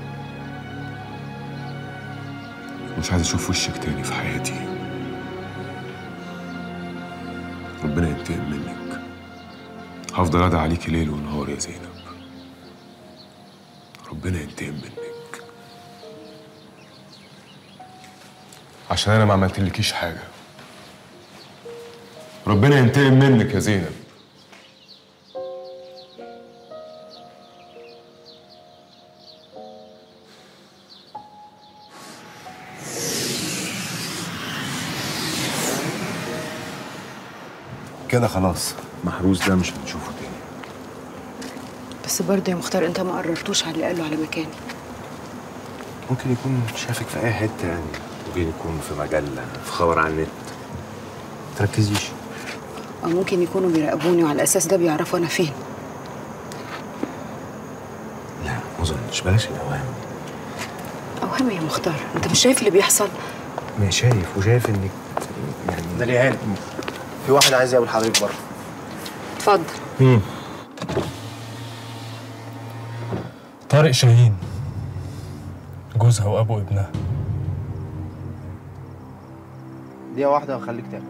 R: مش عايز اشوف وشك تاني في حياتي ربنا ينتقم منك هفضل ادعي عليكي ليل ونهار يا زينب ربنا ينتقم منك عشان انا ما عملتلكيش حاجه ربنا ينتقم منك يا زينب
B: كده خلاص محروس ده مش هنشوفه تاني
H: بس برضه يا مختار أنت ما قررتوش على اللي قاله على مكاني
B: ممكن يكون شافك في اي حته يعني ممكن يكون في مجله في خبر على النت تركزيش
H: أو ممكن يكونوا بيراقبوني وعلى الأساس ده بيعرفوا أنا فين
B: لا ما اظنش بلاش الاوهام
H: أوهم يا مختار أنت مش شايف اللي بيحصل
B: ما شايف وشايف انك يعني
T: ده ليه هاني في واحد عايز يقابل حضرتك بره
H: اتفضل
B: مين؟
J: طارق شاهين جوزها وابو ابنها
T: دقيقة واحدة وخليك تعمل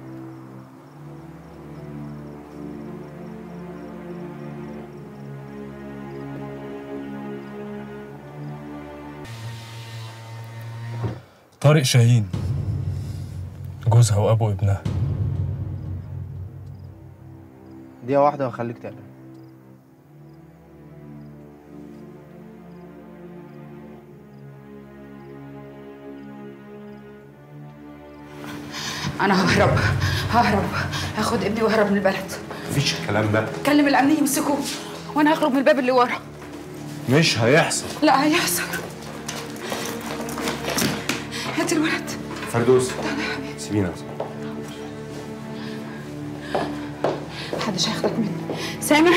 J: طارق شاهين جوزها وابو ابنها
T: دقيقة واحدة وخليك تعمل
H: أنا ههرب ههرب هاخد ابني وهرب من البلد
B: مفيش الكلام ده
H: كلم الأمن يمسكوه وأنا هخرج من الباب اللي ورا
B: مش هيحصل
H: لا هيحصل هات الولد
B: فردوس سيبينا
H: محدش هياخدك مني سامع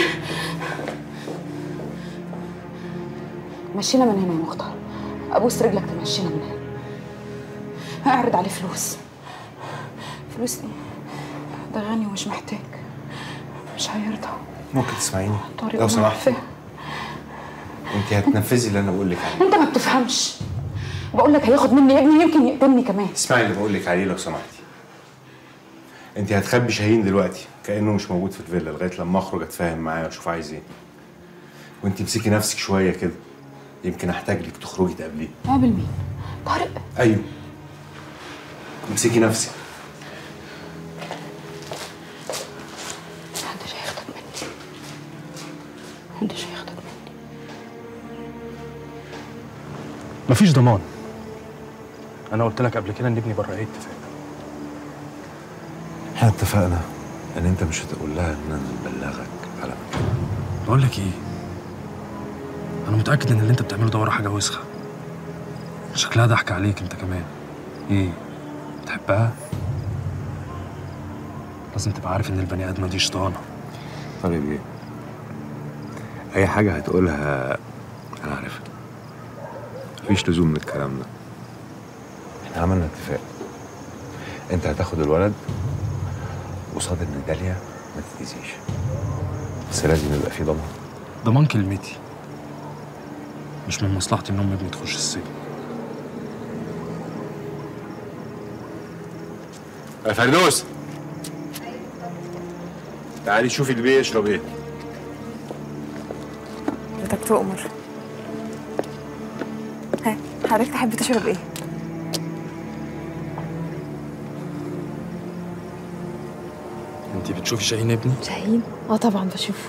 H: مشينا من هنا يا مختار ابوس رجلك تمشينا من هنا هعرض عليه فلوس فلوس ايه ده غني ومش محتاج مش هيرضى
B: ممكن تسمعيني
H: طارق
B: لو
H: وأنا
B: سمحت
H: عارفاه.
B: انت هتنفذي اللي انا بقول لك عليه
H: انت ما بتفهمش بقول لك هياخد مني ابني يمكن يقتلني كمان
B: اسمعي اللي بقول لك عليه لو سمحتي انت هتخبي شاهين دلوقتي كانه مش موجود في الفيلا لغايه لما اخرج اتفاهم معاه واشوف عايز ايه وانت امسكي نفسك شويه كده يمكن احتاج لك تخرجي تقابليه
H: قابل مين طارق
B: ايوه امسكي نفسك
H: محدش هياخدك مني محدش هياخدك مني
L: مفيش ضمان انا قلت لك قبل كده ان ابني بره ايه اتفاق
B: احنا اتفقنا ان انت مش هتقول لها ان انا نبلغك على مكان
L: بقول لك ايه انا متاكد ان اللي انت بتعمله ده ورا حاجه وسخه شكلها ضحك عليك انت كمان ايه بتحبها لازم تبقى عارف ان البني ادمه دي شيطانه
B: طيب ايه اي حاجه هتقولها انا عارفها مفيش لزوم من الكلام ده عملنا اتفاق انت هتاخد الولد قصاد ان داليا ما تتأذيش بس لازم يبقى في ضمان
L: ضمان كلمتي مش من مصلحتي ان ام ابني تخش السجن
B: يا فردوس تعالي شوفي البيه يشرب ايه
Q: حضرتك تؤمر ها حضرتك تحب تشرب ايه؟
L: انت بتشوفي شاهين ابني
Q: شاهين؟ اه طبعا بشوفه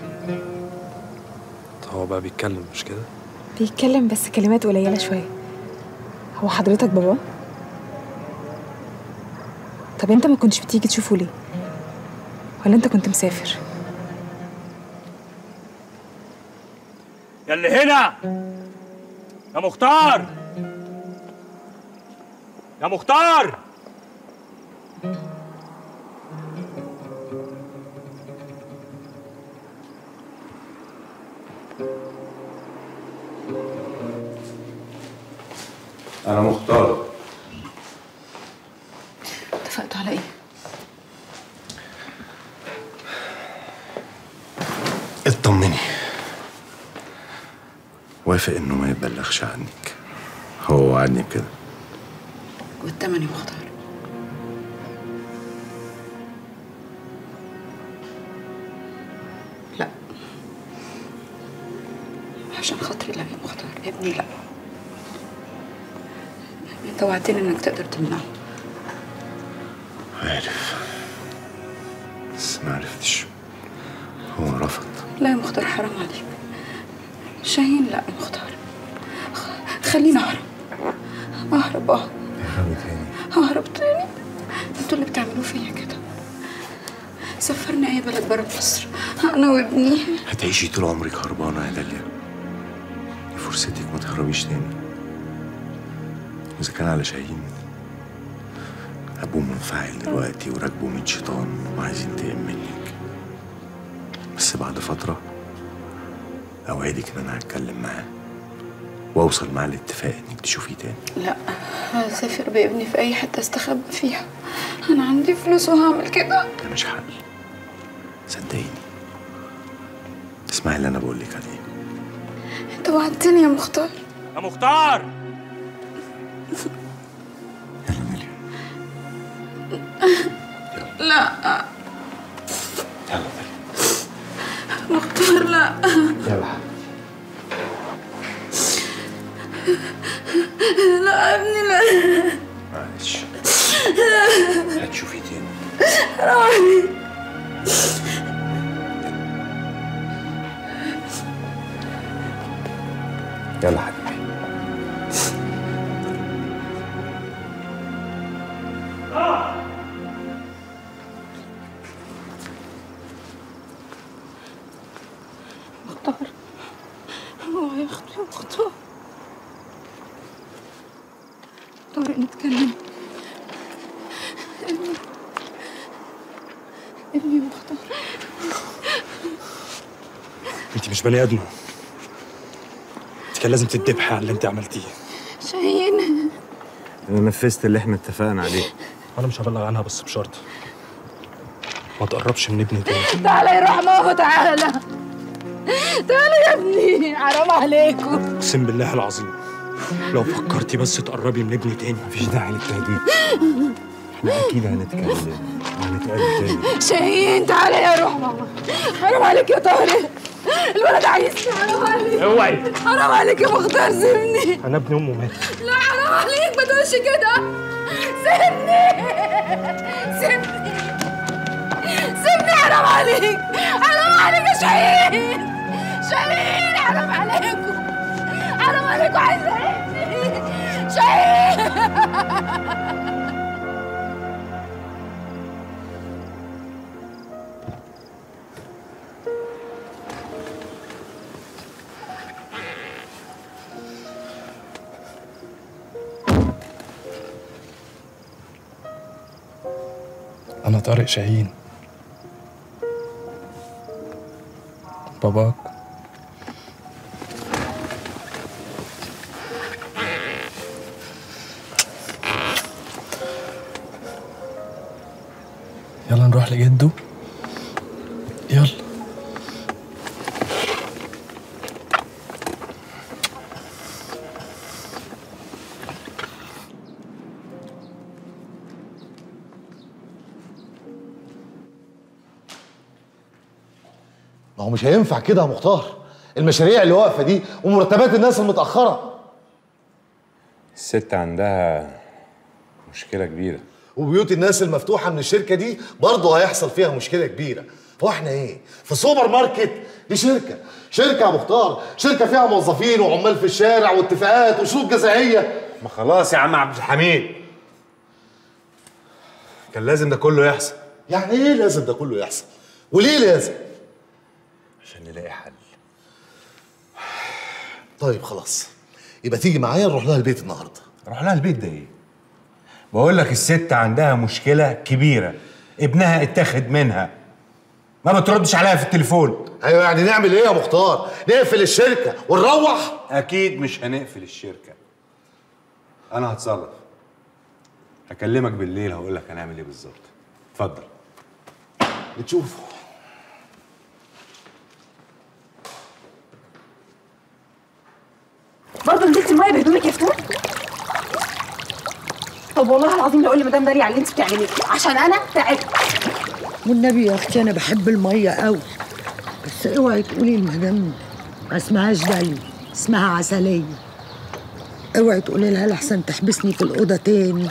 L: هو بقى بيتكلم مش كده
Q: بيتكلم بس كلمات قليلة شوية هو حضرتك بابا؟ طب انت ما كنتش بتيجي تشوفه ليه؟ ولا انت كنت مسافر؟
U: يا اللي هنا يا مختار يا مختار
B: انا مختار
H: اتفقتوا على ايه؟
B: اطمني وافق انه ما يبلغش عنك هو وعدني بكده
H: والتمن يا مختار لا عشان خاطري لا يا مختار ابني لا انت وعدتني انك تقدر تمنعه
B: عارف بس ما عرفتش هو رفض
H: لا يا مختار حرام عليك شاهين لا يا مختار خ- خليني اهرب اهرب اه
B: اهربي تاني
H: ههرب تاني انتوا اللي بتعملوه فيا كده سفرني اي بلد برا مصر انا وابني
B: هتعيشي طول عمرك هربانة يا داليا دي فرصتك ما تهربيش تاني إذا كان على شاهين أبوه منفعل دلوقتي وراكبه ميت شيطان وعايز ينتقم منك بس بعد فترة أوعدك إن أنا هتكلم معاه وأوصل معاه لاتفاق إنك تشوفيه تاني
H: لا هسافر بابني في اي حته استخبى فيها انا عندي فلوس وهعمل كده
B: ده مش حل صدقيني اسمعي اللي أنا بقولك عليه
H: انت وعدتني يا مختار
U: يا مختار
H: لا مختار لا
B: يلا
H: لا ابني لا
B: معلش هتشوفي تاني
H: حرام عليك
B: يلا حبيبي
H: مختار هو هياخد يا مختار طارق نتكلم ابني ابني يا مختار
L: انت مش بني ادمه انت كان لازم تتذبحي على اللي انت عملتيه
H: شاهين
B: أنا نفذت اللي إحنا اتفقنا عليه
L: انا مش هبلغ عنها بس بشرط ما تقربش من ابني تاني
H: تعالى يا رحمة تعالى تعالى يا ابني حرام عليكم
L: اقسم بالله العظيم لو فكرتي بس تقربي من ابني تاني مفيش داعي للتهديد
B: إحنا أكيد هنتكلم وهنتقابل تاني
H: شاهين تعالى يا رحمة حرام عليك يا طارق الولد عايزني حرام عليك
L: اوعي.
H: حرام عليك يا مختار سيبني
L: انا ابن امه مات
H: لا حرام عليك ما تقولش كده سيبني سيبني سيبني حرام عليك حرام عليك يا شاهين شاهين حرام عليكم حرام عليكم عايزه ابني شاهين
L: انا طارق شاهين باباك يلا نروح لجده يلا
E: ما هو مش هينفع كده يا مختار المشاريع اللي واقفه دي ومرتبات الناس المتاخره
B: الست عندها مشكله كبيره
E: وبيوت الناس المفتوحه من الشركه دي برضه هيحصل فيها مشكله كبيره هو احنا ايه في سوبر ماركت دي شركه شركه يا مختار شركه فيها موظفين وعمال في الشارع واتفاقات وشروط جزائيه
S: ما خلاص يا عم عبد الحميد كان لازم ده كله يحصل
E: يعني ايه لازم ده كله يحصل وليه لازم
S: عشان نلاقي حل
E: طيب خلاص يبقى تيجي معايا نروح لها البيت النهارده
S: روح لها البيت ده ايه بقول لك الست عندها مشكله كبيره ابنها اتاخد منها ما بتردش عليها في التليفون
E: ايوه يعني نعمل ايه يا مختار نقفل الشركه ونروح
S: اكيد مش هنقفل الشركه انا هتصرف هكلمك بالليل هقول لك هنعمل ايه بالظبط اتفضل
E: بتشوفوا
Q: برضه نزلتي الميه بهدومك يا فتون طب والله العظيم لو لمدام داري على اللي انت بتعمليه عشان انا تعبت
D: والنبي يا اختي انا بحب الميه قوي بس اوعي تقولي المدام ما اسمهاش دالي اسمها عسليه اوعي تقولي لها لحسن تحبسني في الاوضه تاني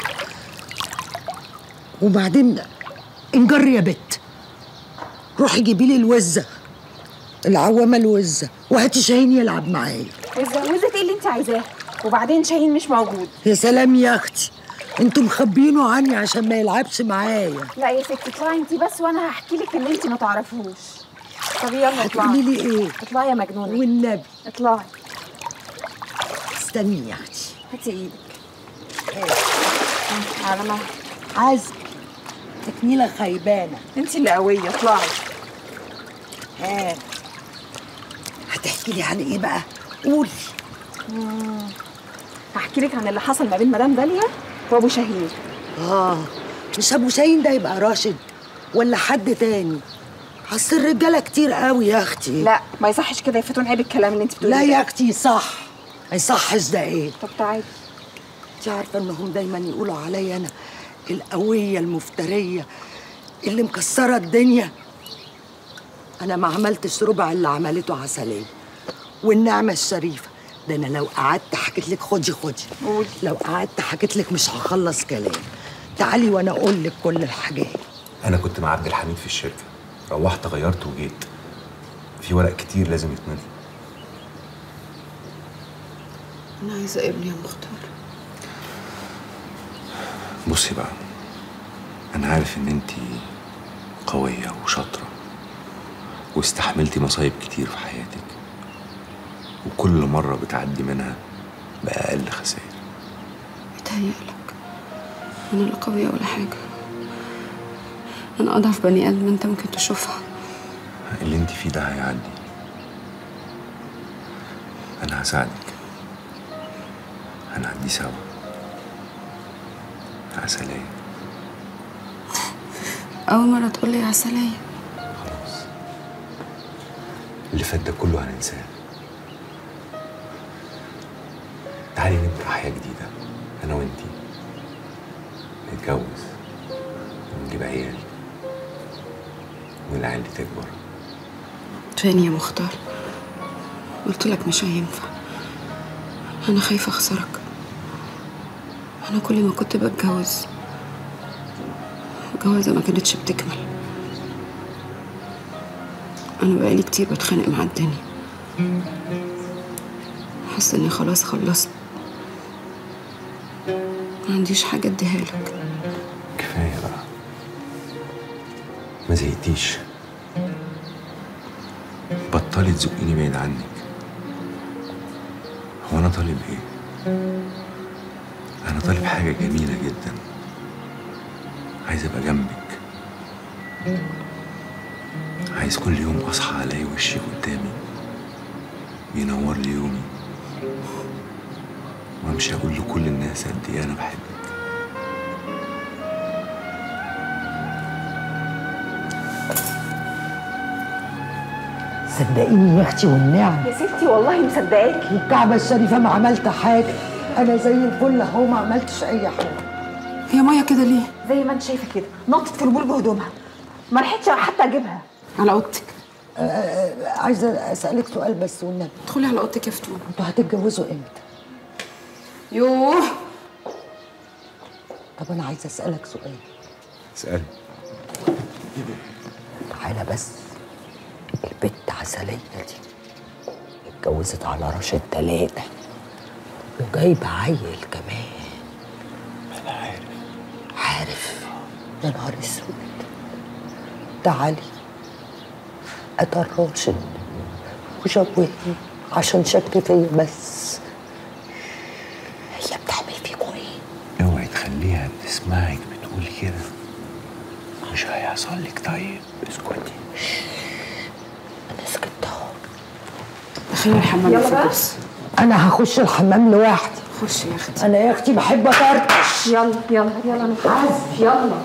D: وبعدين انجري يا بت روحي جيبي لي الوزه العوامه الوزه وهاتي شاهين يلعب معايا
Q: وزة وزة ايه اللي انت عايزاه وبعدين شاهين مش موجود
D: يا سلام يا اختي انتوا مخبينه عني عشان ما يلعبش معايا
Q: لا يا ستي اطلعي انت بس وانا هحكي لك اللي انت ما تعرفوش طب يلا اطلعي
D: هتقولي لي ايه
Q: اطلعي يا مجنونه
D: والنبي
Q: اطلعي
D: استني يا اختي
Q: هاتي ايدك على ما
D: عزم تكميله خيبانه
Q: انت اللي قويه اطلعي
D: ها هتحكي لي عن ايه بقى قولي
Q: مم. هحكي لك عن اللي حصل ما بين مدام داليا وابو شاهين
D: اه مش ابو شاهين ده يبقى راشد ولا حد تاني اصل الرجاله كتير قوي يا اختي
Q: لا ما يصحش كده يا فتون عيب الكلام اللي انت بتقوليه
D: لا
Q: ده.
D: يا اختي صح ما يصحش ده ايه
Q: طب تعالي
D: انت عارفه انهم دايما يقولوا عليا انا القويه المفتريه اللي مكسره الدنيا انا ما عملتش ربع اللي عملته عسليه والنعمه الشريفه ده انا لو قعدت حكيت لك خدي خدي
Q: قولي
D: لو قعدت حكيت لك مش هخلص كلام تعالي وانا اقول لك كل الحاجات
B: انا كنت مع عبد الحميد في الشركه روحت غيرت وجيت في ورق كتير لازم يتمضي
H: انا عايزه ابني يا مختار
B: بصي بقى انا عارف ان انت قويه وشاطره واستحملتي مصايب كتير في حياتك وكل مره بتعدي منها باقل خسائر
H: بتهيألك انا لا قويه ولا حاجه انا اضعف بني ادم انت ممكن تشوفها
B: اللي انت فيه ده هيعدي انا هساعدك هنعدي سوا عسلية
H: اول مره تقول لي عسليه
B: اللي فات ده كله هننساه تعالي نبدأ حياة جديدة أنا وأنتي نتجوز ونجيب عيال والعيال دي تكبر
H: تاني يا مختار قلت لك مش هينفع انا خايفه اخسرك انا كل ما كنت بتجوز الجوازه ما كانتش بتكمل انا بقالي كتير بتخانق مع الدنيا حاسه اني خلاص خلصت ما عنديش حاجه اديها لك
B: كفاية بقى ما زهقتيش بطلي تزقيني بعيد عنك هو أنا طالب إيه؟ أنا طالب حاجة جميلة جدا عايز أبقى جنبك عايز كل يوم أصحى ألاقي وشك قدامي بينور لي يومي وأمشي أقول لكل الناس قد إيه أنا بحبك
D: صدقيني يا اختي والنعم
Q: يا ستي والله مصدقاكي
D: والكعبه الشريفه ما عملت حاجه انا زي الفل اهو ما عملتش اي حاجه
Q: هي ميه كده ليه زي ما انت شايفه كده نطت في البول بهدومها ما لحقتش حتى اجيبها على اوضتك
D: آه، آه، عايزه اسالك سؤال بس والنبي
H: ادخلي على اوضتك يا فتون
D: انتوا هتتجوزوا امتى
H: يوه
D: طب انا عايزه اسالك سؤال
B: اسألي
D: تعالى بس البت عسلية دي اتجوزت على راشد تلاتة وجايبة عيل كمان أنا عارف عارف يا نهار اسود تعالي أتى الراشد وجابوه عشان شك فيا بس هي بتعمل فيكوا ايه؟
S: اوعي تخليها تسمعك بتقولي كده مش هيحصل لك طيب اسكتي
D: انا سكت اهو
H: دخلي الحمام
D: يلا
H: يا
D: بقى.
H: فردوس
D: انا هخش الحمام لوحدي
H: خشي يا اختي
D: انا يا اختي بحب اطرطش
Q: يلا يلا يلا نتعزف يلا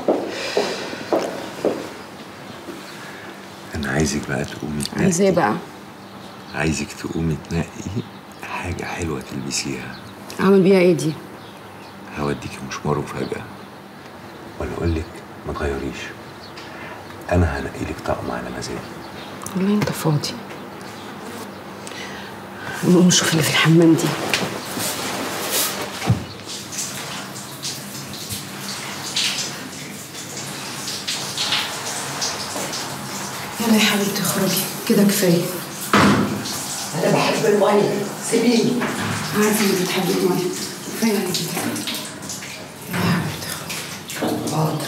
S: انا عايزك بقى تقومي تنقي
H: عايزه ايه بقى
S: عايزك تقومي تنقي حاجة حلوة تلبسيها
H: اعمل بيها ايه دي
S: هوديكي مشوار مفاجأة ولا أقول لك ما تغيريش أنا هنقي لك طقم على مزاجي
H: والله انت فاضي نقوم نشوف اللي في الحمام دي يلا يا حبيبتي اخرجي كده كفايه
D: انا بحب الميه سيبيني
H: عارفه انك بتحبي الميه كفايه عليكي
D: حاضر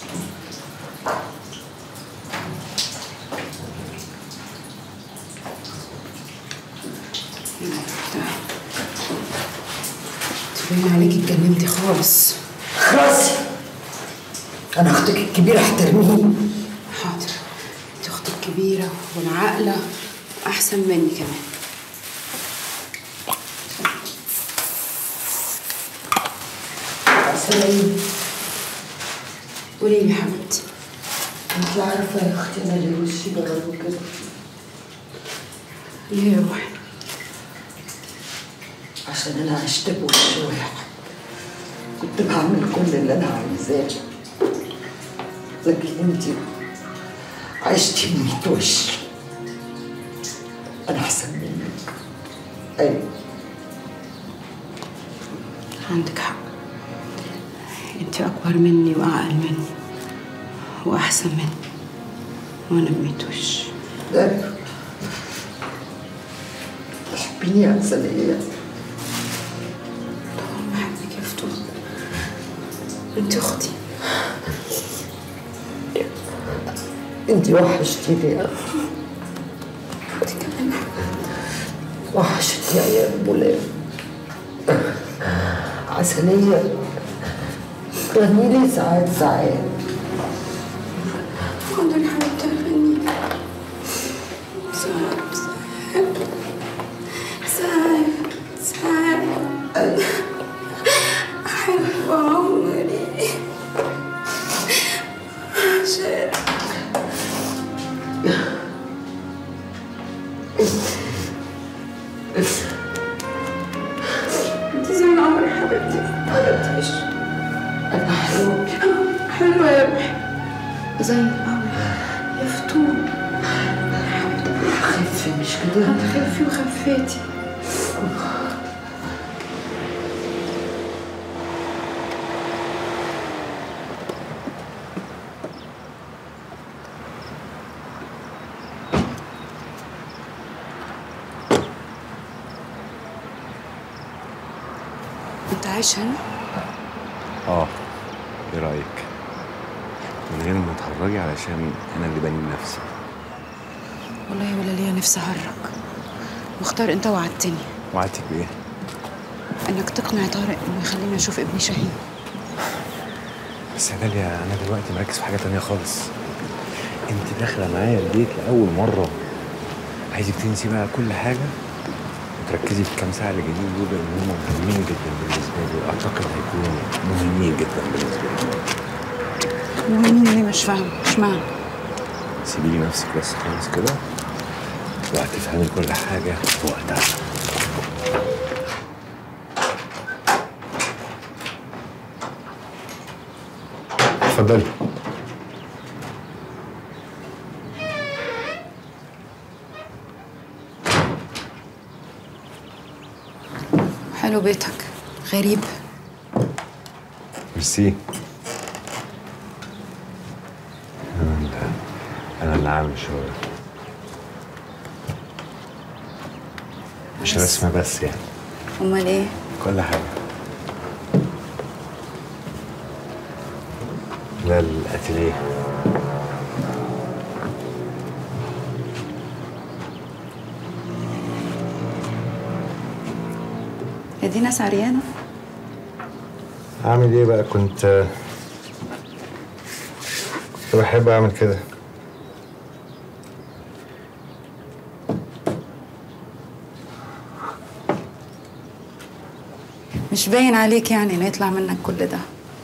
H: باين عليكي اتجننتي خالص
D: خلاص انا اختك الكبيره احترميني
H: حاضر انت اختك كبيره والعاقله واحسن مني كمان
D: سلام
H: قولي لي يا حبيبتي
D: انت عارفه يا اختي انا ليه وشي برضه كده
H: ليه يا روحي
D: عشان انا عشت بوش واحد كنت بعمل كل اللي انا عايزاه لكن انت عشتي بميت وش انا احسن منك ايوه
H: عندك حق انت اكبر مني واعقل مني واحسن مني وانا بميت وش
D: ده تحبيني يا عسلية
H: بحبك يا فتون انت اختي
D: انت وحشتيني يا وحشتني ايام بولاد عسلية غني لي ساعات ساعات
H: حاضر يا حبيبتي هغني ساعات ساعات ساعات أحب عمري عشان انت زي القمر يا حبيبتي حبيبتي
D: انا حلوة
H: حلوة يا روحي زي القمر يا فتون
D: خفي مش كده
H: هتخفي وخفيتي انت عايش هنا؟
B: اه ايه رايك من غير ما تهرجي علشان انا اللي بني نفسي
H: والله ولا ليا نفسي اهرج مختار انت وعدتني
B: وعدتك بايه
H: انك تقنع طارق انه يخليني اشوف ابني شاهين
B: بس يا داليا انا دلوقتي مركز في حاجه تانية خالص انت داخله معايا البيت لاول مره عايزك تنسي بقى كل حاجه وتركزي في الكام ساعه اللي جايين دول لان هم مهمين جدا بالنسبه لي واعتقد هيكونوا مهمين جدا بالنسبه لي
H: مهمين ليه مش فاهم مش معنى
B: سيبي لي نفسك بس خالص كده وهتفهمي كل حاجة في وقتها
A: اتفضلي
H: حلو بيتك غريب
B: ميرسي انا اللي انا اللي عامل الشغل مش رسمة بس يعني
H: امال ايه
B: كل حاجة ده الاتيليه
H: هي دي ناس عريانه
B: اعمل ايه بقى كنت كنت بحب اعمل كده
H: مش باين عليك يعني ان يطلع منك كل ده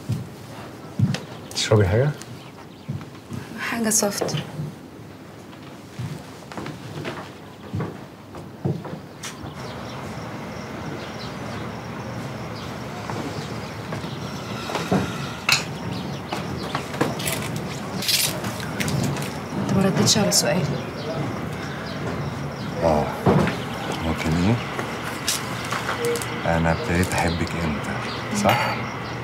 B: تشربي حاجة؟
H: حاجه سوفت انت ما ردتش على سؤالي
B: اه ممكن ايه؟ انا ابتديت احبك امتى صح؟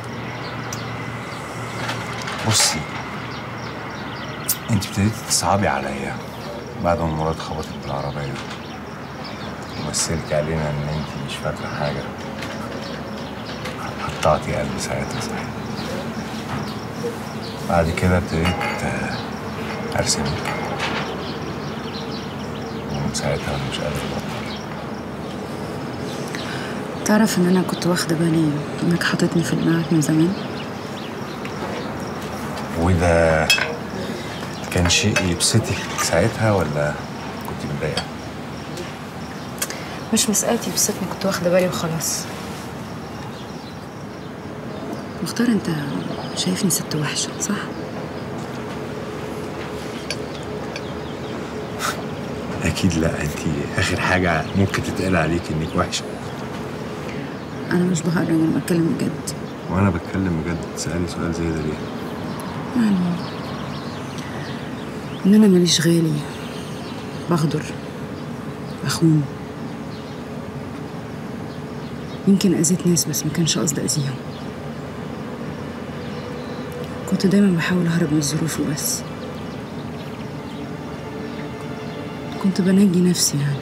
B: بصي انت ابتديتي تصعبي عليا بعد ما مراد خبطت بالعربية ومثلتي علينا ان انت مش فاكرة حاجة قطعتي قلبي ساعتها صحيح بعد كده ابتديت آه، ارسمك ومن ساعتها انا مش قادر ابطل
H: تعرف ان انا كنت واخده بالي انك حاططني في دماغك من زمان
B: وده كان شيء يبسطك ساعتها ولا كنت متضايقة؟
H: مش مسألتي بستني كنت واخده بالي وخلاص مختار انت شايفني ست وحشه صح
B: أكيد لا أنت آخر حاجة ممكن تتقال عليك إنك وحشة
H: انا مش بهرج انا بتكلم بجد
B: وأنا بتكلم بجد تسألي سؤال زي ده ليه؟
H: يعني ان انا ماليش غالي بغدر بخون يمكن اذيت ناس بس ما كانش قصدي اذيهم كنت دايما بحاول اهرب من الظروف وبس كنت بنجي نفسي يعني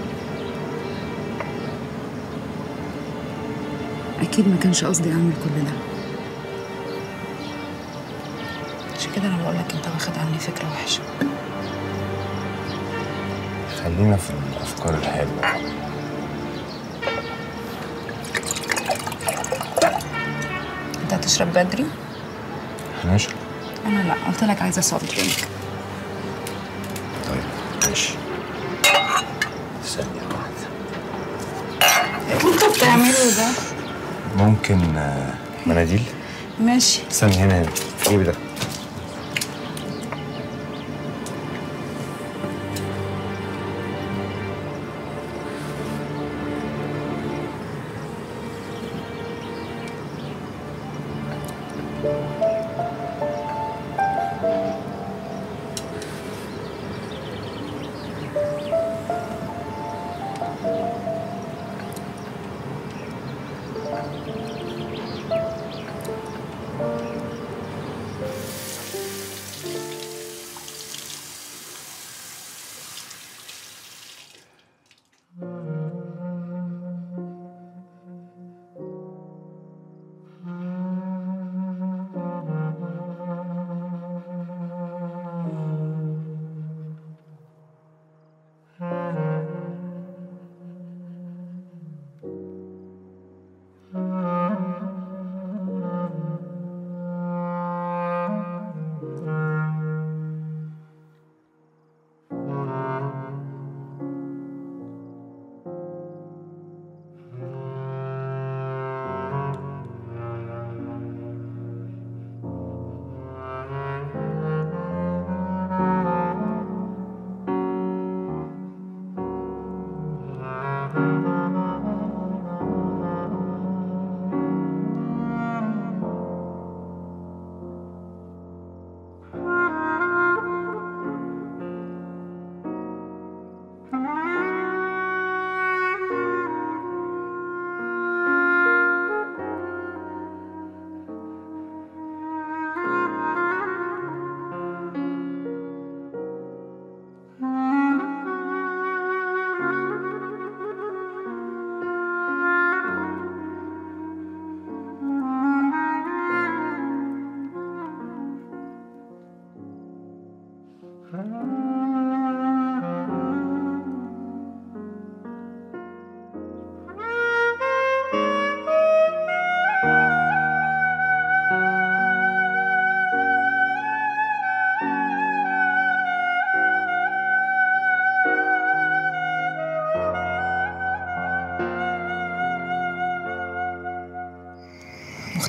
H: اكيد ما كانش قصدي اعمل كل ده عشان كده انا بقول لك انت واخد عني فكره وحشه
B: خلينا في الأفكار الحلوة
H: انت هتشرب بدري
B: هنشرب
H: انا لا قلت لك عايزه سوفت درينك
B: طيب ماشي ثانية واحدة
H: انت بتعمله ده
B: ممكن آه، مناديل؟
H: ماشي
B: استني هنا هنا في جيبي ده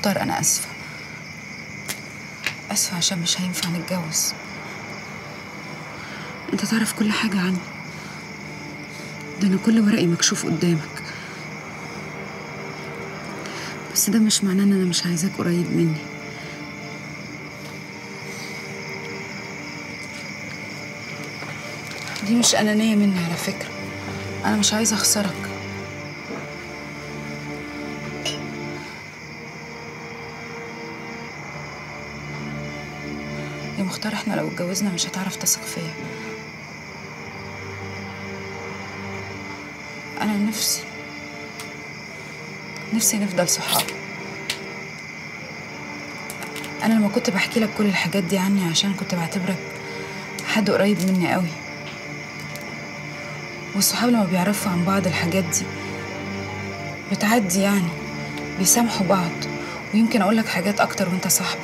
H: مختار انا اسفه اسفه عشان مش هينفع نتجوز انت تعرف كل حاجه عني ده انا كل ورقي مكشوف قدامك بس ده مش معناه ان انا مش عايزاك قريب مني دي مش انانيه مني على فكره انا مش عايزه اخسرك يا مختار احنا لو اتجوزنا مش هتعرف تثق فيا انا نفسي نفسي نفضل صحاب انا لما كنت بحكي لك كل الحاجات دي عني عشان كنت بعتبرك حد قريب مني قوي والصحاب لما بيعرفوا عن بعض الحاجات دي بتعدي يعني بيسامحوا بعض ويمكن اقول لك حاجات اكتر وانت صاحبي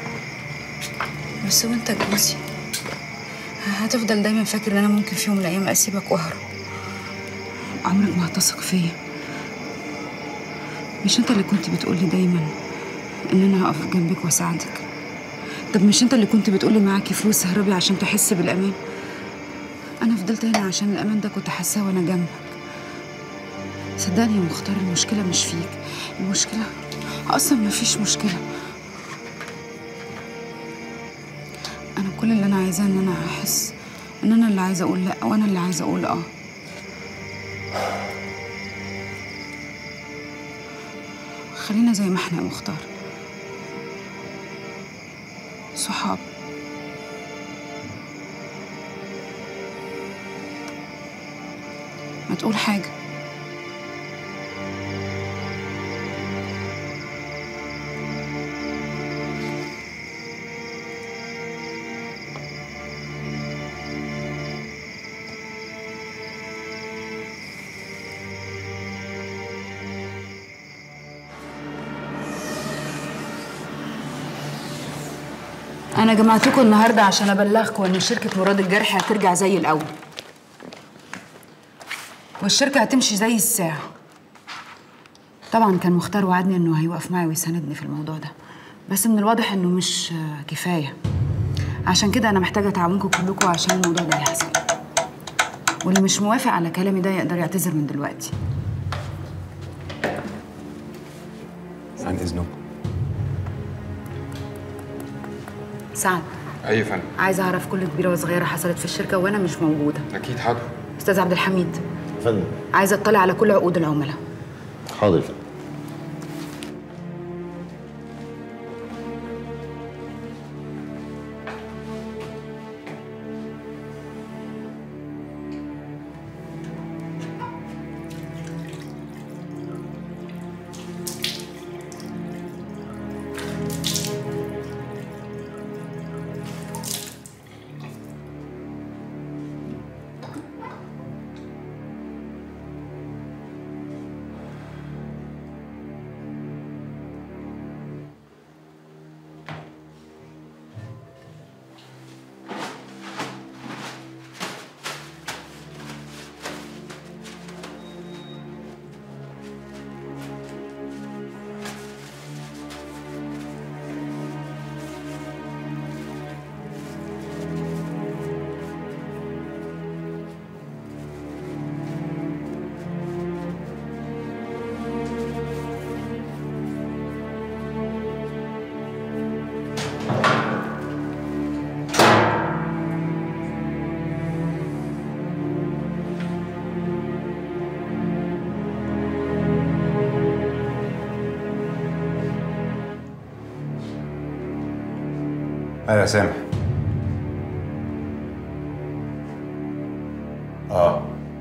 H: بس وانت جوزي هتفضل دايما فاكر ان انا ممكن في يوم من الايام اسيبك واهرب عمرك ما هتثق فيا مش انت اللي كنت بتقولي دايما ان انا هقف جنبك واساعدك طب مش انت اللي كنت بتقولي معاكي فلوس اهربي عشان تحسي بالامان انا فضلت هنا عشان الامان ده كنت حاساه وانا جنبك صدقني يا مختار المشكله مش فيك المشكله اصلا ما فيش مشكله انا كل اللي انا عايزاه ان انا احس ان انا اللي عايزه اقول لا وانا اللي عايزه اقول اه خلينا زي ما احنا يا مختار صحاب ما تقول حاجة أنا جمعتكم النهاردة عشان أبلغكم إن شركة مراد الجرح هترجع زي الأول والشركة هتمشي زي الساعة طبعا كان مختار وعدني إنه هيوقف معي ويساندني في الموضوع ده بس من الواضح إنه مش آه، كفاية عشان كده أنا محتاجة تعاونكم كلكم عشان الموضوع ده يحصل واللي مش موافق على كلامي ده يقدر يعتذر من دلوقتي
B: عن اذنكم
H: سعد
F: اي فن
H: عايزة أعرف كل كبيرة وصغيرة حصلت في الشركة وأنا مش موجودة
F: اكيد حاضر
H: أستاذ عبد الحميد
E: فندم
H: عايزة أطلع على كل عقود العملاء
E: حاضر فندم
S: ايوه يا سامح اه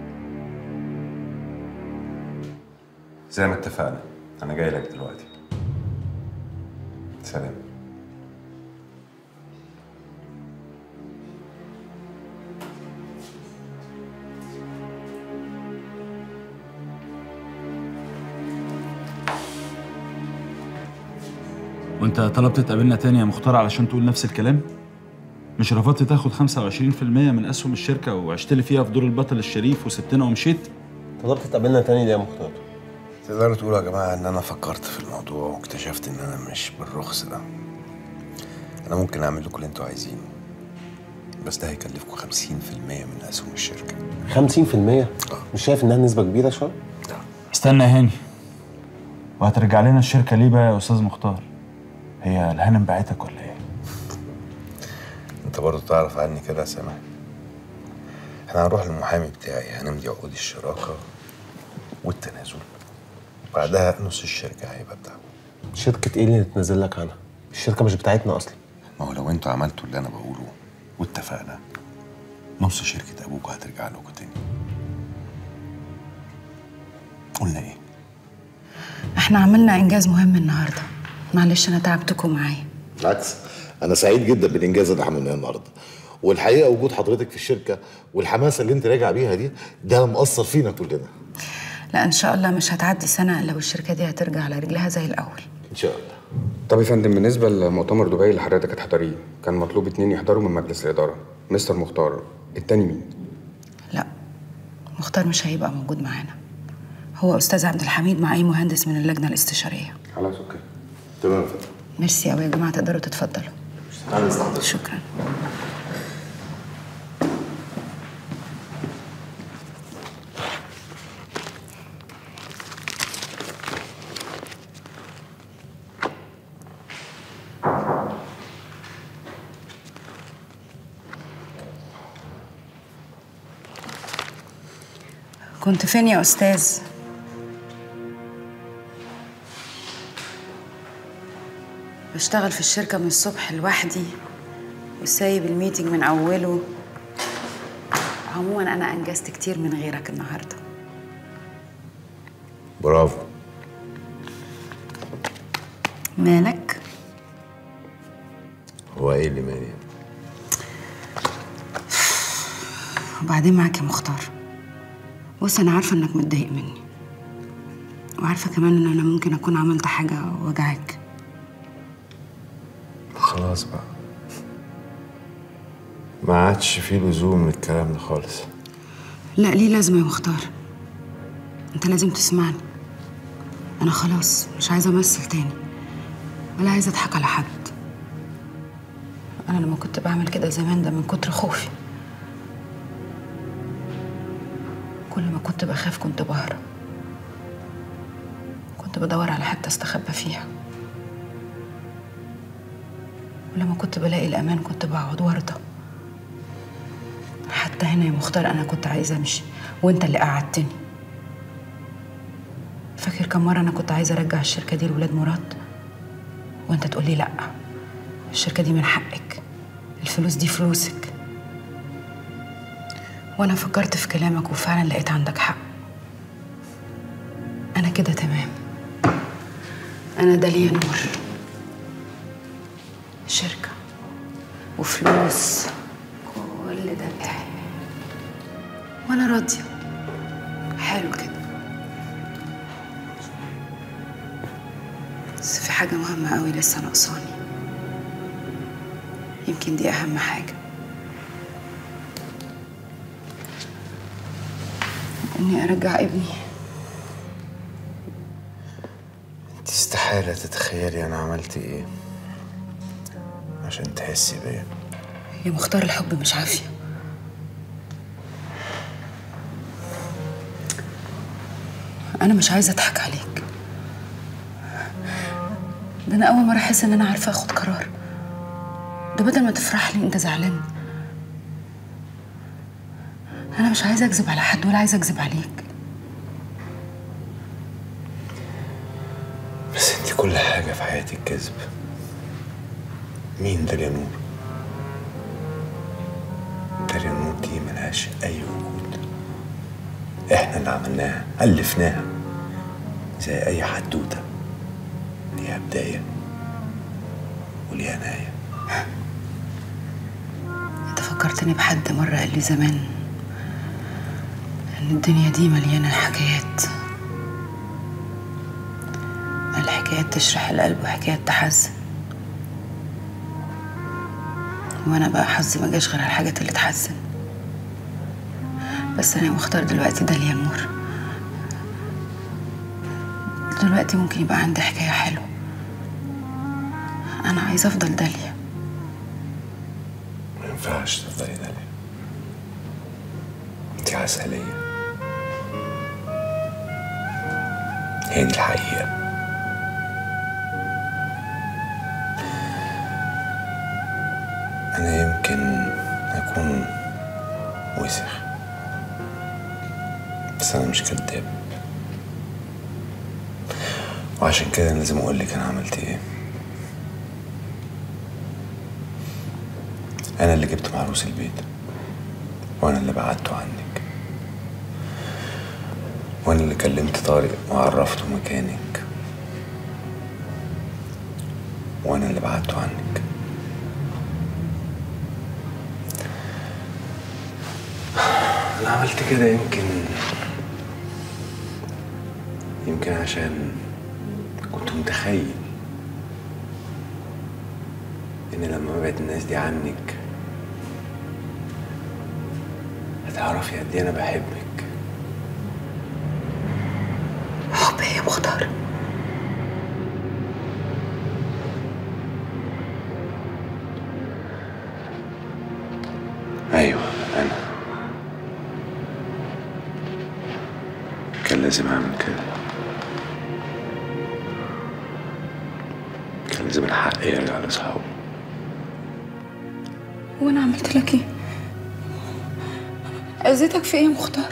S: زي ما اتفقنا انا جاي لك دلوقتي سلام
C: وانت طلبت تقابلنا تاني يا مختار علشان تقول نفس الكلام؟ مش رفضت تاخد 25% من اسهم الشركه وعشت لي فيها في دور البطل الشريف وسبتنا ومشيت؟
T: طلبت تقابلنا تاني ليه يا مختار؟
A: تقدروا تقولوا يا جماعة إن أنا فكرت في الموضوع واكتشفت إن أنا مش بالرخص ده أنا ممكن أعمل لكم اللي أنتوا عايزينه بس ده هيكلفكم 50% من أسهم الشركة
I: 50% مش شايف انها نسبه كبيره شويه
C: استنى يا هاني وهترجع لنا الشركة ليه بقى يا أستاذ مختار؟ هي الهانم باعتك ولا إيه؟
A: أنت برضه تعرف عني كده يا سامح إحنا هنروح للمحامي بتاعي هنمضي عقود الشراكة والتنازل بعدها نص الشركة هيبقى بتاعكم
I: شركه ايه اللي تنزل لك عنها الشركه مش بتاعتنا اصلا
A: ما هو لو انتوا عملتوا اللي انا بقوله واتفقنا نص شركة ابوكوا هترجع لكم تاني قلنا ايه؟
H: احنا عملنا انجاز مهم النهارده معلش انا تعبتكم معايا
E: بالعكس انا سعيد جدا بالانجاز اللي عملناه النهارده والحقيقه وجود حضرتك في الشركه والحماسه اللي انت راجع بيها دي ده مأثر فينا كلنا
H: لا ان شاء الله مش هتعدي سنه الا والشركه دي هترجع على رجلها زي الاول
E: ان شاء الله
F: طب يا فندم بالنسبه لمؤتمر دبي اللي حضرتك هتحضريه كان مطلوب اتنين يحضروا من مجلس الاداره مستر مختار التاني مين
H: مختار مش هيبقى موجود معانا هو استاذ عبد الحميد مع اي مهندس من اللجنه الاستشاريه
F: خلاص اوكي
E: تمام يا فندم
H: ميرسي قوي يا جماعه تقدروا تتفضلوا
E: تعالى نستحضر
H: شكرا كنت فين يا استاذ بشتغل في الشركة من الصبح لوحدي وسايب الميتنج من أوله عموما أنا أنجزت كتير من غيرك النهاردة
A: برافو
H: مالك؟
A: هو ايه اللي مالي؟
H: وبعدين معاك يا مختار بص أنا عارفة إنك متضايق مني وعارفة كمان إن أنا ممكن أكون عملت حاجة وجعك
A: خلاص بقى ما عادش فيه لزوم للكلام ده خالص
H: لا ليه لازمة يا مختار انت لازم تسمعني انا خلاص مش عايزة امثل تاني ولا عايزة اضحك على حد انا لما كنت بعمل كده زمان ده من كتر خوفي كل ما كنت بخاف كنت بهرب كنت بدور على حتة استخبى فيها ولما كنت بلاقي الأمان كنت بقعد وارضى حتى هنا يا مختار أنا كنت عايزة أمشي وأنت اللي قعدتني فاكر كم مرة أنا كنت عايزة أرجع الشركة دي لولاد مراد وأنت تقولي لأ الشركة دي من حقك الفلوس دي فلوسك وأنا فكرت في كلامك وفعلا لقيت عندك حق أنا كده تمام أنا داليا نور شركة وفلوس كل ده بتاعي وأنا راضية حلو كده بس في حاجة مهمة قوي لسه ناقصاني يمكن دي أهم حاجة إني أرجع ابني
A: انت استحالة تتخيلي انا عملت ايه عشان تحسي بيا
H: يا مختار الحب مش عافية أنا مش عايزة أضحك عليك ده أنا أول مرة أحس إن أنا عارفة آخد قرار ده بدل ما تفرح لي أنت زعلان أنا مش عايزة أكذب على حد ولا عايزة أكذب عليك
A: بس انت كل حاجة في حياتك كذب مين داليا نور؟ داليا نور دي ملهاش أي وجود احنا اللي عملناها ألفناها زي أي حدوتة ليها بداية وليها نهاية
H: أنت فكرتني بحد مرة قال لي زمان إن الدنيا دي مليانة حكايات الحكايات تشرح القلب وحكايات تحزن وانا بقى حظي ما جاش غير على الحاجات اللي تحزن بس انا مختار دلوقتي داليا نور دلوقتي ممكن يبقى عندي حكاية حلوة أنا عايزة أفضل داليا
B: ما ينفعش تفضلي داليا انت عسلية هي دي الحقيقة أنا يمكن أكون وسخ بس أنا مش كداب وعشان كده أنا لازم أقول لك أنا عملت إيه أنا اللي جبت معروس البيت وأنا اللي بعدته عنك وأنا اللي كلمت طارق وعرفته مكانك وأنا اللي بعدته عنك أنا عملت كده يمكن يمكن عشان كنت متخيل إن لما ابعد الناس دي عنك هتعرفي قد إيه أنا بحبك
H: حب إيه يا مختار
B: أيوة أنا كان لازم أعمل كده كان لازم الحق يرجع لأصحابه
H: وأنا عملت لك إيه؟ أذيتك في إيه يا مختار؟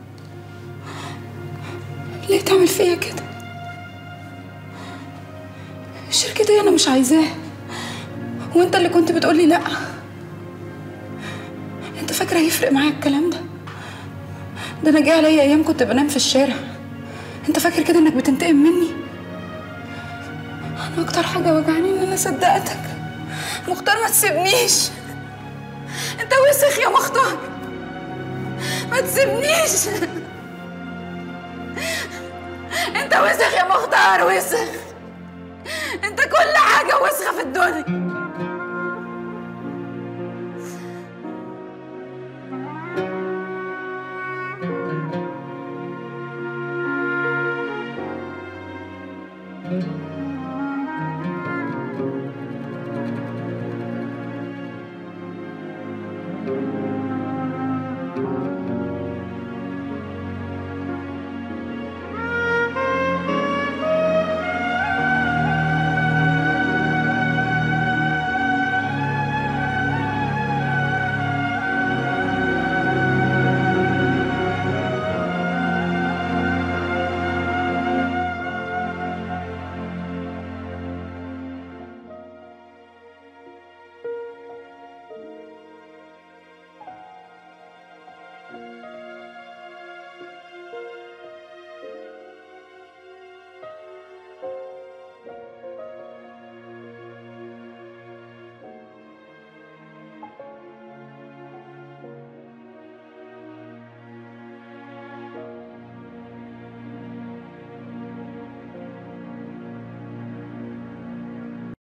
H: ليه تعمل فيا كده؟ الشركة دي أنا مش عايزاها وأنت اللي كنت بتقولي لأ أنت فاكرة هيفرق معايا الكلام ده؟ ده أنا جه عليا أيام كنت بنام في الشارع أنت فاكر كده إنك بتنتقم مني؟ أنا أكتر حاجة وجعاني إن أنا صدقتك مختار ما تسيبنيش أنت وسخ يا مختار ما تسيبنيش انت وسخ يا مختار وسخ انت كل حاجة وسخة في الدنيا
M: thank you